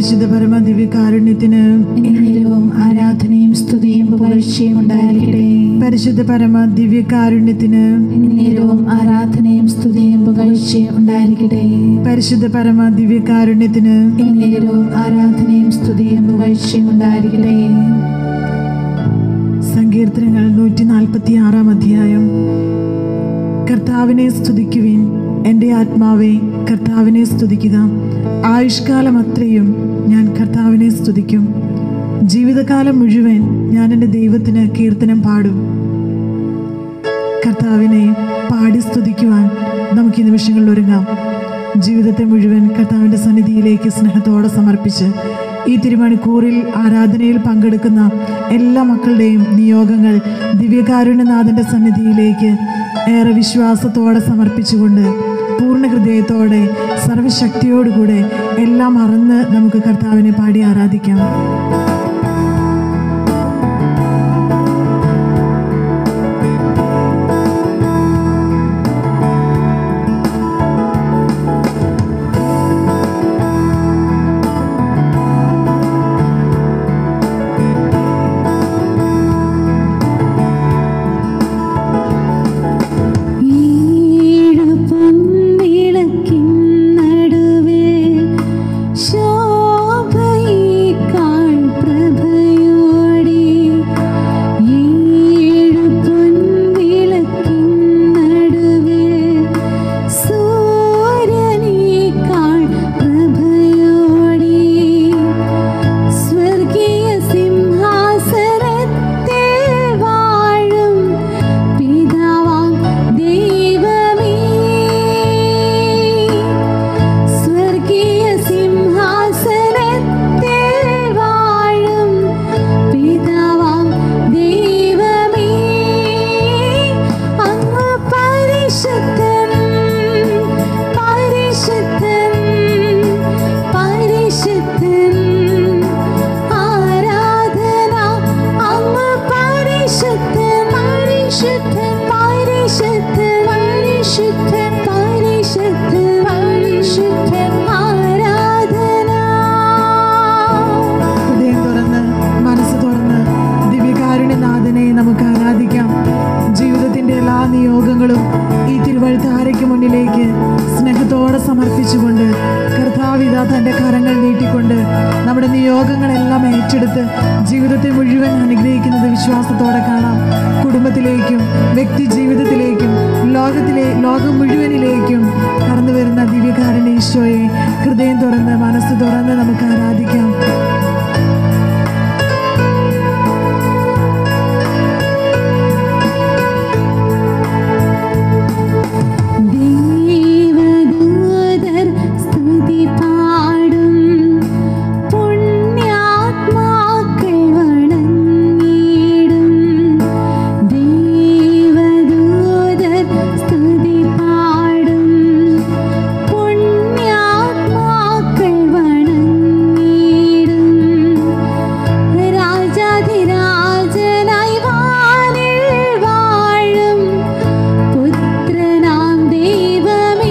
പരിശുദ്ധ പരമ ദിവ്യകാരുണ്യത്തിന് നേരവും ആരാധനയും സ്തുതിയും പുകഴ്ചയും ഉണ്ടായിരിക്കട്ടെ പരിശുദ്ധ പരമ ദിവ്യകാരുണ്യത്തിന് നേരവും ആരാധനയും സ്തുതിയും പുകഴ്ചയും ഉണ്ടായിരിക്കട്ടെ പരിശുദ്ധ പരമ ദിവ്യകാരുണ്യത്തിന് നേരവും ആരാധനയും സ്തുതിയും പുകഴ്ചയും ഉണ്ടായിരിക്കട്ടെ സങ്കീർത്തനങ്ങൾ നൂറ്റി നാൽപ്പത്തി ആറാം അധ്യായം കർത്താവിനെ സ്തുതിക്കുവിൻ എൻ്റെ ആത്മാവെ കർത്താവിനെ സ്തുതിക്കുക ആയുഷ്കാലം അത്രയും ഞാൻ കർത്താവിനെ സ്തുതിക്കും ജീവിതകാലം മുഴുവൻ ഞാൻ എൻ്റെ ദൈവത്തിന് കീർത്തനം പാടും കർത്താവിനെ പാടി സ്തുതിക്കുവാൻ നമുക്ക് ഈ നിമിഷങ്ങളിൽ ഒരുങ്ങാം ജീവിതത്തെ മുഴുവൻ കർത്താവിൻ്റെ സന്നിധിയിലേക്ക് സ്നേഹത്തോടെ സമർപ്പിച്ച് ഈ തിരുമണിക്കൂറിൽ ആരാധനയിൽ പങ്കെടുക്കുന്ന എല്ലാ മക്കളുടെയും നിയോഗങ്ങൾ ദിവ്യകാരുണ്യനാഥൻ്റെ സന്നിധിയിലേക്ക് ഏറെ വിശ്വാസത്തോടെ സമർപ്പിച്ചുകൊണ്ട് പൂർണ്ണ ഹൃദയത്തോടെ സർവശക്തിയോടുകൂടെ എല്ലാം മറന്ന് നമുക്ക് കർത്താവിനെ പാടി ആരാധിക്കാം ഏഴു പൊൻവിളക്കിൻ നടുവിൽ ശോഭയേക്കാൾ പ്രഭയോടെ ഏഴു പൊൻവിളക്കിൻ നടുവിൽ സൂര്യനേക്കാൾ പ്രഭയോടെ സ്വർഗീയ സിംഹാസനത്തിൽ വാഴും പിതാവാം ദൈവമേ സ്വർഗീയ സിംഹാസനത്തിൽ വാഴും പിതാവാം ദൈവമേ അങ്ങ് പരിശുദ്ധൻ പരിശുദ്ധൻ പരിശുദ്ധൻ ആരാധന അങ്ങ് പരിശുദ്ധൻ പരിശുദ്ധൻ പരിശുദ്ധൻ പരിശുദ്ധൻ പരിശുദ്ധൻ പരിശുദ്ധൻ ആരാധന ഹൃദയം തുറന്ന് മനസ്സ് തുറന്ന് ദിവ്യകാരുണ്യനാഥനെ നമുക്ക് ആരാധിക്കാം ജീവിതത്തിന്റെ എല്ലാ നിയോഗങ്ങളും ഈ തിരുവഴുത്താരയ്ക്ക് മുന്നിലേക്ക് സ്നേഹത്തോടെ സമർപ്പിച്ചുകൊണ്ട് കർത്താവിത തൻ്റെ കരങ്ങൾ നീട്ടിക്കൊണ്ട് നമ്മുടെ നിയോഗങ്ങളെല്ലാം ഏറ്റെടുത്ത് ജീവിതത്തെ മുഴുവൻ അനുഗ്രഹിക്കുന്നത് വിശ്വാസത്തോടെ കാണാം കുടുംബത്തിലേക്കും വ്യക്തി ജീവിതത്തിലേക്കും ലോകത്തിലെ ലോകം മുഴുവനിലേക്കും കടന്നു വരുന്ന ദിവ്യകാരുണ്യ ഈശോയെ ഹൃദയം തുറന്ന് മനസ്സ് തുറന്ന് നമുക്ക് ആരാധിക്കാം ദേവദൂതർ സ്തുതി പാടും പുണ്യാത്മാക്കൾ വണങ്ങിടും ദേവദൂതർ സ്തുതി പാടും പുണ്യാത്മാക്കൾ വണങ്ങിടും രാജാധിരാജനായി വാനിൽ വാഴും പുത്രനാം ദൈവമേ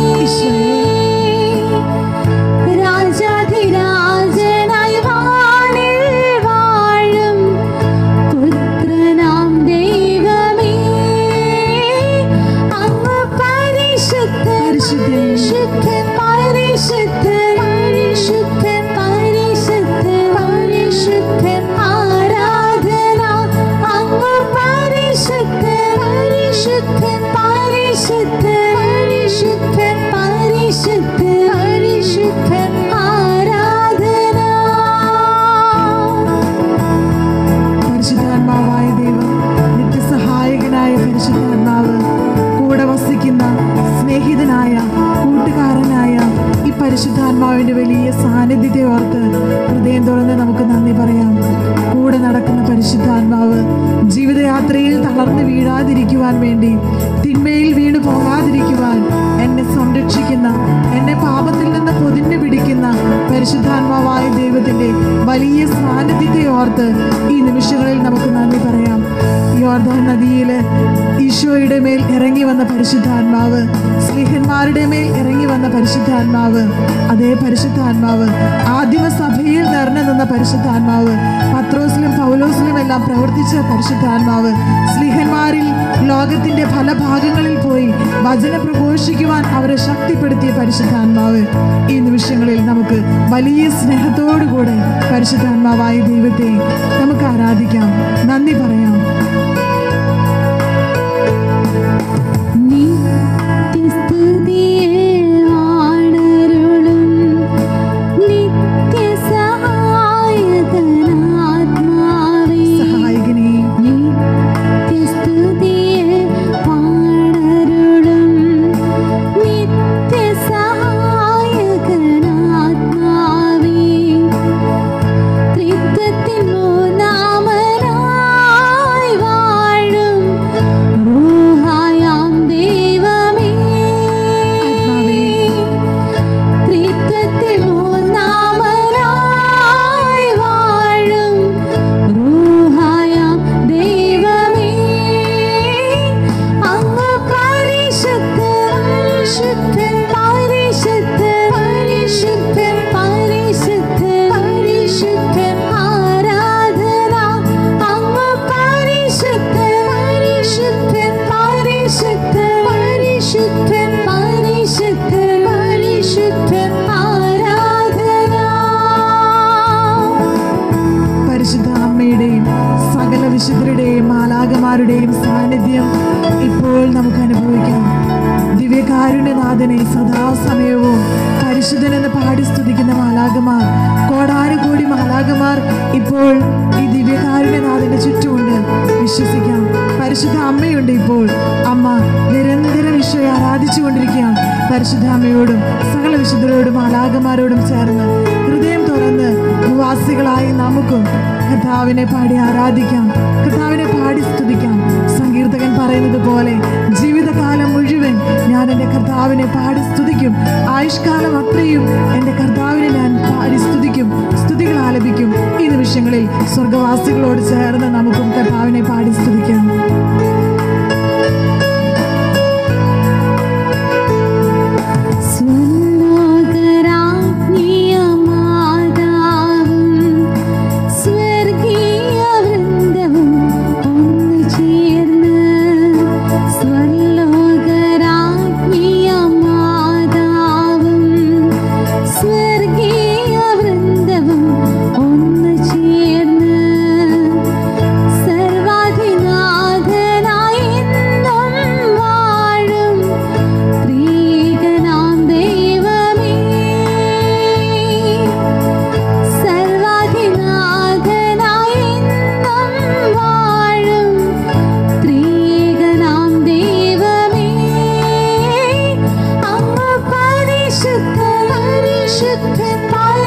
രാജാധിരാജനായി വാനിൽ വാഴും പുത്രനാം ദൈവമേ അങ്ങ് പരിശുദ്ധൻ പരിശുദ്ധൻ പരിശുദ്ധൻ പരിശുദ്ധൻ പരിശുദ്ധൻ പരിശുദ്ധൻ ആരാധന അങ്ങ് പരിശുദ്ധൻ പരിശുദ്ധൻ പരിശുദ്ധൻ പരിശുദ്ധൻ പരിശുദ്ധൻ പരിശുദ്ധൻ ആരാധന പരിശുദ്ധാത്മാവായ ദൈവം നിത്യസഹായകനായ പരിശുദ്ധാത്മാവ് കൂടെ വസിക്കുന്ന സ്നേഹിതനായ കൂട്ടുകാരനായ ഈ പരിശുദ്ധാത്മാവിന്റെ വലിയ സാന്നിധ്യത്തെ ഓർത്ത് ഹൃദയം തുറന്ന് നമുക്ക് നന്ദി പറയാം കൂടെ നടക്കുന്ന പരിശുദ്ധാത്മാവ് ജീവിതയാത്രയിൽ തളർന്നു വീഴാതിരിക്കുവാൻ വേണ്ടി തിന്മയിൽ വീണു പോകാതിരിക്കുവാൻ എന്നെ സംരക്ഷിക്കുന്ന എന്നെ പാപത്തിൽ നിന്ന് പൊതിഞ്ഞു പിടിക്കുന്ന പരിശുദ്ധാത്മാവായ ദൈവത്തിന്റെ വലിയ സാന്നിധ്യത്തെ ഓർത്ത് ഈ നിമിഷങ്ങളിൽ നമുക്ക് നന്ദി പറയാം യോർദാൻ നദിയിൽ ഈശോയുടെ മേൽ ഇറങ്ങി വന്ന പരിശുദ്ധാത്മാവ് സ്ലിഹന്മാരുടെ മേൽ ഇറങ്ങി വന്ന പരിശുദ്ധാത്മാവ് അതേ പരിശുദ്ധാത്മാവ് ആദിമ സഭയിൽ നിറഞ്ഞു നിന്ന പരിശുദ്ധാത്മാവ് പത്രോസിലും പൗലോസിലും എല്ലാം പ്രവർത്തിച്ച പരിശുദ്ധാത്മാവ് സ്ലിഹന്മാരിൽ ലോകത്തിന്റെ പല ഭാഗങ്ങളിൽ പോയി വചനം പ്രഘോഷിക്കുവാൻ അവരെ ശക്തിപ്പെടുത്തിയ പരിശുദ്ധാത്മാവ് ഈ നിമിഷങ്ങളിൽ നമുക്ക് വലിയ സ്നേഹത്തോടുകൂടെ പരിശുദ്ധാത്മാവായ ദൈവത്തെ നമുക്ക് ആരാധിക്കാം നന്ദി പറയാം നിത്യസ്തുതിയിൽ ആണരുളും നിത്യസഹായകനാത്മാവേ സഹായകനെ നിത്യസ്തുതിയിൽ പാടരുളും നിത്യസഹായകനാത്മാവേ ത്രിത്വത്തിൻ മൂന്നാമനായി വാഴും റൂഹായാം ദൈവമേ ആത്മാവേ. ത്രിത്വത്തിൽ മൂന്നാമനായി വാഴും റൂഹായാം ദൈവമേ അങ്ങ് പരിശുദ്ധൻ പരിശുദ്ധൻ പരിശുദ്ധൻ പരിശുദ്ധൻ പരിശുദ്ധൻ ആരാധന അങ്ങ് പരിശുദ്ധൻ പരിശുദ്ധൻ പരിശുദ്ധൻ പരിശുദ്ധൻ പരിശുദ്ധൻ പരിശുദ്ധൻ ആരാധന പരിശുദ്ധ അമ്മയുടെയും സകല വിശുദ്ധരുടെയും മാലാകമാരുടെയും സാന്നിധ്യം ഇപ്പോൾ നമുക്ക് അനുഭവിക്കാം ദിവ്യകാരുണ്യനാഥനെ സദാസമയവും പരിശുദ്ധനെന്ന് പാടി സ്തുതിക്കുന്ന മാലാകമാർ കോടാനുകോടി മാലാകമാർ ഇപ്പോൾ ഈ ദിവ്യകാരുണ്യനാഥന്റെ ചുറ്റുമുണ്ട് വിശ്വസിക്കാം പരിശുദ്ധ അമ്മയുണ്ട് ഇപ്പോൾ അമ്മ നിരന്തരം ഈശോയെ ആരാധിച്ചു കൊണ്ടിരിക്കുകയാണ് പരിശുദ്ധ അമ്മയോടും സകല വിശുദ്ധരോടും മാലാകമാരോടും ചേർന്ന് ഹൃദയം തുറന്ന് ഭൂവാസികളായി നമുക്കും കർത്താവിനെ പാടി ആരാധിക്കാം കർത്താവിനെ പാടി സ്തുതിക്കാം സങ്കീർത്തകൻ പറയുന്നത് പോലെ ജീവിതകാലം മുഴുവൻ ഞാൻ എൻ്റെ കർത്താവിനെ പാടി സ്തുതിക്കും ആയുഷ്കാലം അത്രയും എൻ്റെ കർത്താവിനെ ഞാൻ പാടി സ്തുതിക്കും സ്തുതികൾ ആലപിക്കും ഈ നിമിഷങ്ങളിൽ സ്വർഗവാസികളോട് ചേർന്ന് നമുക്കും കർത്താവിനെ പാടി സ്തുതിക്കാം സ്വർലോകരാജ്ഞിയമാതാവും സ്വർഗീയ വൃന്ദവും ഒന്നു ചേർന്ന് സ്വർലോകരാജ്ഞിയമാതാവും സ്വർഗീയ വൃന്ദവും ഒന്നു ചേർന്ന് സർവാധിനാഥനായി എന്നും വാഴും ത്രിയേകനാം ദൈവമേ സർവാധിനാഥനായി എന്നും വാഴും ത്രിയേകനാം ദൈവമേ അങ്ങ് പരിശുദ്ധൻ പരിശുദ്ധൻ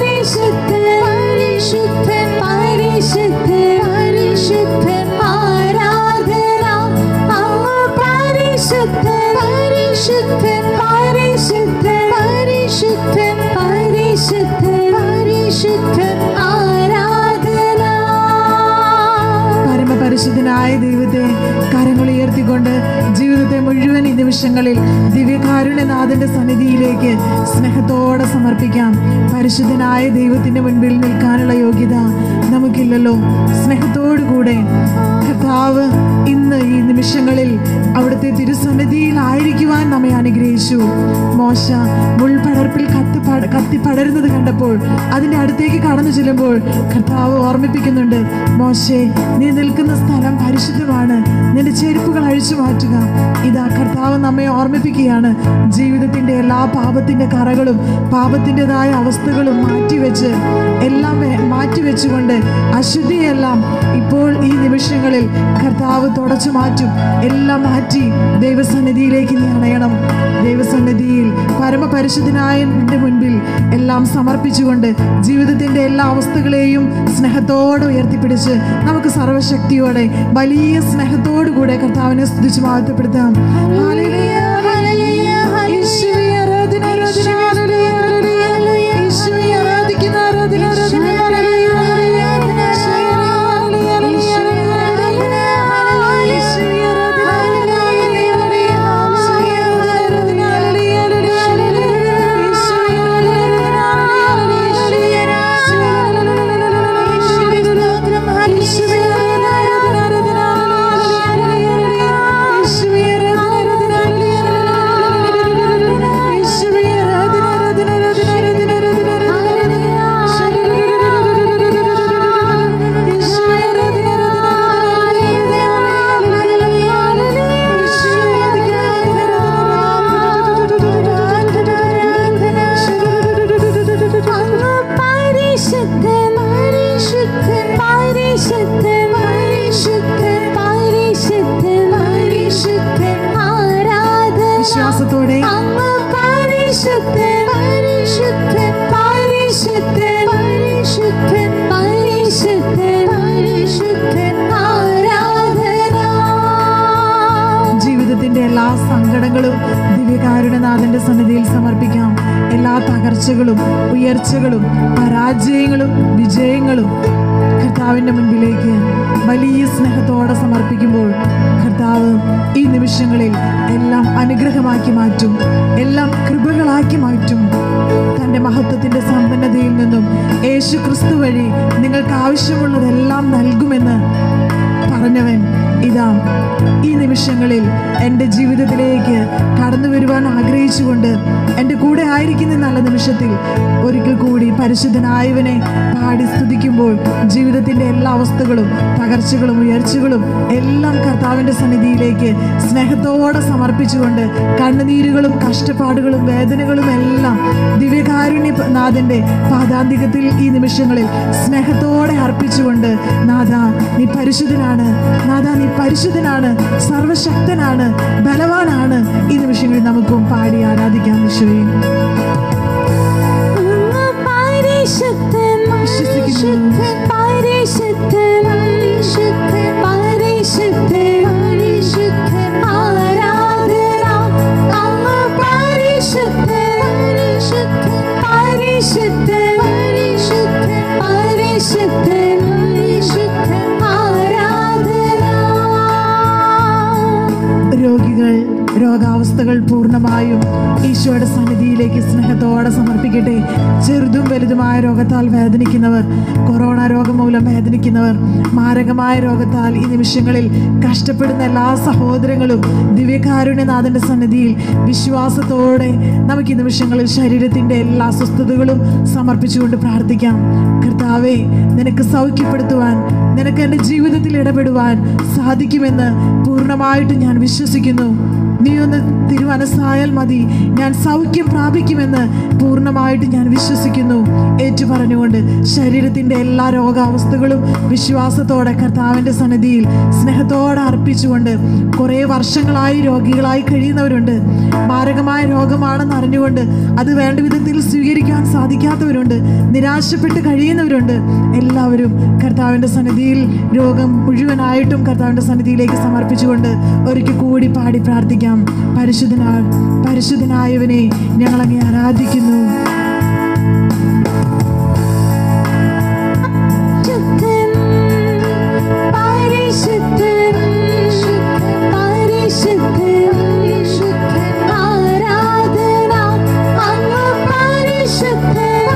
പരിശുദ്ധൻ പരിശുദ്ധൻ പരിശുദ്ധൻ ആരാധന അങ്ങ് പരിശുദ്ധൻ പരിശുദ്ധൻ പരിശുദ്ധൻ പരിശുദ്ധൻ പരിശുദ്ധൻ പരിശുദ്ധൻ ആരാധന പരമപരിശുദ്ധനായ ദൈവത്തെ കരങ്ങൾ ഉയർത്തിക്കൊണ്ട് ജീവിതത്തെ മുഴുവൻ ഈ നിമിഷങ്ങളിൽ ദിവ്യകാരുണ്യനാഥന്റെ സന്നിധിയിലേക്ക് സ്നേഹത്തോടെ സമർപ്പിക്കാം പരിശുദ്ധനായ ദൈവത്തിന്റെ മുൻപിൽ നിൽക്കാനുള്ള യോഗ്യത നമുക്കില്ലല്ലോ സ്നേഹത്തോടു കൂടെ കർത്താവ് ഇന്ന് ഈ നിമിഷങ്ങളിൽ അവിടുത്തെ തിരുസന്നിധിയിലായിരിക്കുവാൻ നമ്മെ അനുഗ്രഹിച്ചു മോശ മുൾപടർപ്പിൽ കത്തി പട കത്തി പടരുന്നത് കണ്ടപ്പോൾ അതിൻ്റെ അടുത്തേക്ക് കടന്നു ചെല്ലുമ്പോൾ കർത്താവ് ഓർമ്മിപ്പിക്കുന്നുണ്ട് മോശെ നീ നിൽക്കുന്ന സ്ഥലം പരിശുദ്ധമാണ് നിന്റെ ചെരുപ്പുകൾ അഴിച്ചു മാറ്റുക ഇതാ കർത്താവ് നമ്മെ ഓർമ്മിപ്പിക്കുകയാണ് ജീവിതത്തിൻ്റെ എല്ലാ പാപത്തിൻ്റെ കറകളും പാപത്തിൻ്റെതായ അവസ്ഥകളും മാറ്റിവെച്ച് എല്ലാം വെ- മാറ്റിവെച്ചുകൊണ്ട് അശുദ്ധിയെല്ലാം ഇപ്പോൾ ഈ നിമിഷങ്ങളിൽ കർത്താവ് തുടച്ചു മാറ്റും എല്ലാം മാറ്റി ദൈവസന്നിധിയിലേക്ക് നീ അണയണം ദൈവസന്നിധിയിൽ പരമപരിശുദ്ധനായ നിന്റെ മുൻപിൽ എല്ലാം സമർപ്പിച്ചുകൊണ്ട് ജീവിതത്തിൻ്റെ എല്ലാ അവസ്ഥകളെയും സ്നേഹത്തോടെ ഉയർത്തിപ്പിടിച്ച് നമുക്ക് സർവശക്തിയോടെ വലിയ സ്നേഹത്തോടു കൂടെ കർത്താവിനെ സ്തുതിച്ച് മഹത്വപ്പെടുത്താം ഹല്ലേലൂയ, ഹല്ലേലൂയ, യേശുവേ, ആരാധന, ആരാധന, ഹല്ലേലൂയ, ഹല്ലേലൂയ. യേശുവേ, ആരാധിക്കുന്നു നാഥന്റെ സന്നിധിയിൽ സമർപ്പിക്കാം എല്ലാ തകർച്ചകളും ഉയർച്ചകളും പരാജയങ്ങളും വിജയങ്ങളും കർത്താവിൻ്റെ മുൻപിലേക്ക് വലിയ സ്നേഹത്തോടെ സമർപ്പിക്കുമ്പോൾ കർത്താവ് ഈ നിമിഷങ്ങളിൽ എല്ലാം അനുഗ്രഹമാക്കി മാറ്റും എല്ലാം കൃപകളാക്കി മാറ്റും തൻ്റെ മഹത്വത്തിൻ്റെ സമ്പന്നതയിൽ നിന്നും യേശു ക്രിസ്തു വഴി നിങ്ങൾക്ക് ആവശ്യമുള്ളതെല്ലാം നൽകുമെന്ന് പറഞ്ഞവൻ ഇതാ ഈ നിമിഷങ്ങളിൽ എൻ്റെ ജീവിതത്തിലേക്ക് കടന്നു വരുവാൻ ആഗ്രഹിച്ചുകൊണ്ട് എൻ്റെ കൂടെ ആയിരിക്കുന്ന ഈ നല്ല നിമിഷത്തിൽ ഒരിക്കൽ കൂടി പരിശുദ്ധനായവനെ പാടി സ്തുതിക്കുമ്പോൾ ജീവിതത്തിൻ്റെ എല്ലാ അവസ്ഥകളും തകർച്ചകളും ഉയർച്ചകളും എല്ലാം കർത്താവിൻ്റെ സന്നിധിയിലേക്ക് സ്നേഹത്തോടെ സമർപ്പിച്ചുകൊണ്ട് കണ്ണുനീരുകളും കഷ്ടപ്പാടുകളും വേദനകളും എല്ലാം ദിവ്യകാരുണ്യ നാഥൻ്റെ പാദാന്തികത്തിൽ ഈ നിമിഷങ്ങളിൽ സ്നേഹത്തോടെ അർപ്പിച്ചുകൊണ്ട് നാഥ നീ പരിശുദ്ധനാണ് നാഥ നീ പരിശുദ്ധനാണ് സർവശക്തനാണ് ബലവാനാണ് ഈ നിമിഷങ്ങളിൽ നമുക്കും പാടി ആരാധിക്കാം വിശ്വയെ അങ്ങ് പരിശുദ്ധൻ വിശ്വസിക്കുന്നു. പരിശുദ്ധൻ പരിശുദ്ധൻ പരിശുദ്ധൻ പരിശുദ്ധൻ ആരാധന അങ്ങ് പരിശുദ്ധൻ പരിശുദ്ധൻ പരിശുദ്ധൻ പരിശുദ്ധൻ പരിശുദ്ധൻ പരിശുദ്ധൻ ആരാധന രോഗികൾ രോഗാവസ്ഥകൾ പൂർണ്ണമായും ഈശോയുടെ സന്നിധിയിലേക്ക് സ്നേഹത്തോടെ സമർപ്പിക്കട്ടെ ചെറുതും വലുതുമായ രോഗത്താൽ വേദനിക്കുന്നവർ കൊറോണ രോഗം മൂലം വേദനിക്കുന്നവർ മാരകമായ രോഗത്താൽ ഈ നിമിഷങ്ങളിൽ കഷ്ടപ്പെടുന്ന എല്ലാ സഹോദരങ്ങളും ദിവ്യകാരുണ്യനാഥന്റെ സന്നിധിയിൽ വിശ്വാസത്തോടെ നമുക്ക് ഈ നിമിഷങ്ങളിൽ ശരീരത്തിൻ്റെ എല്ലാ അസ്വസ്ഥതകളും സമർപ്പിച്ചുകൊണ്ട് പ്രാർത്ഥിക്കാം കർത്താവെ നിനക്ക് സൗഖ്യപ്പെടുത്തുവാൻ നിനക്ക് എൻ്റെ ജീവിതത്തിൽ ഇടപെടുവാൻ സാധിക്കുമെന്ന് പൂർണ്ണമായിട്ട് ഞാൻ വിശ്വസിക്കുന്നു നീ ഒന്ന് തിരുമനസ്സായാൽ മതി ഞാൻ സൗഖ്യം പ്രാപിക്കുമെന്ന് പൂർണ്ണമായിട്ട് ഞാൻ വിശ്വസിക്കുന്നു ഏറ്റു പറഞ്ഞുകൊണ്ട് ശരീരത്തിൻ്റെ എല്ലാ രോഗാവസ്ഥകളും വിശ്വാസത്തോടെ കർത്താവിൻ്റെ സന്നിധിയിൽ സ്നേഹത്തോടെ അർപ്പിച്ചുകൊണ്ട് കുറേ വർഷങ്ങളായി രോഗികളായി കഴിയുന്നവരുണ്ട് മാരകമായ രോഗമാണെന്ന് അറിഞ്ഞുകൊണ്ട് അത് വേണ്ട വിധത്തിൽ സ്വീകരിക്കാൻ സാധിക്കാത്തവരുണ്ട് നിരാശപ്പെട്ട് കഴിയുന്നവരുണ്ട് എല്ലാവരും കർത്താവിൻ്റെ സന്നിധിയിൽ രോഗം മുഴുവനായിട്ടും കർത്താവിൻ്റെ സന്നിധിയിലേക്ക് സമർപ്പിച്ചുകൊണ്ട് ഒരിക്കൽ കൂടി പാടി പ്രാർത്ഥിക്കാം പരിശുദ്ധനാ പരിശുദ്ധനായവനെ ഞങ്ങളങ്ങെ ആരാധിക്കുന്നു പരിശുദ്ധൻ പരിശുദ്ധൻ പരിശുദ്ധൻ ആരാധന അങ്ങ് പരിശുദ്ധൻ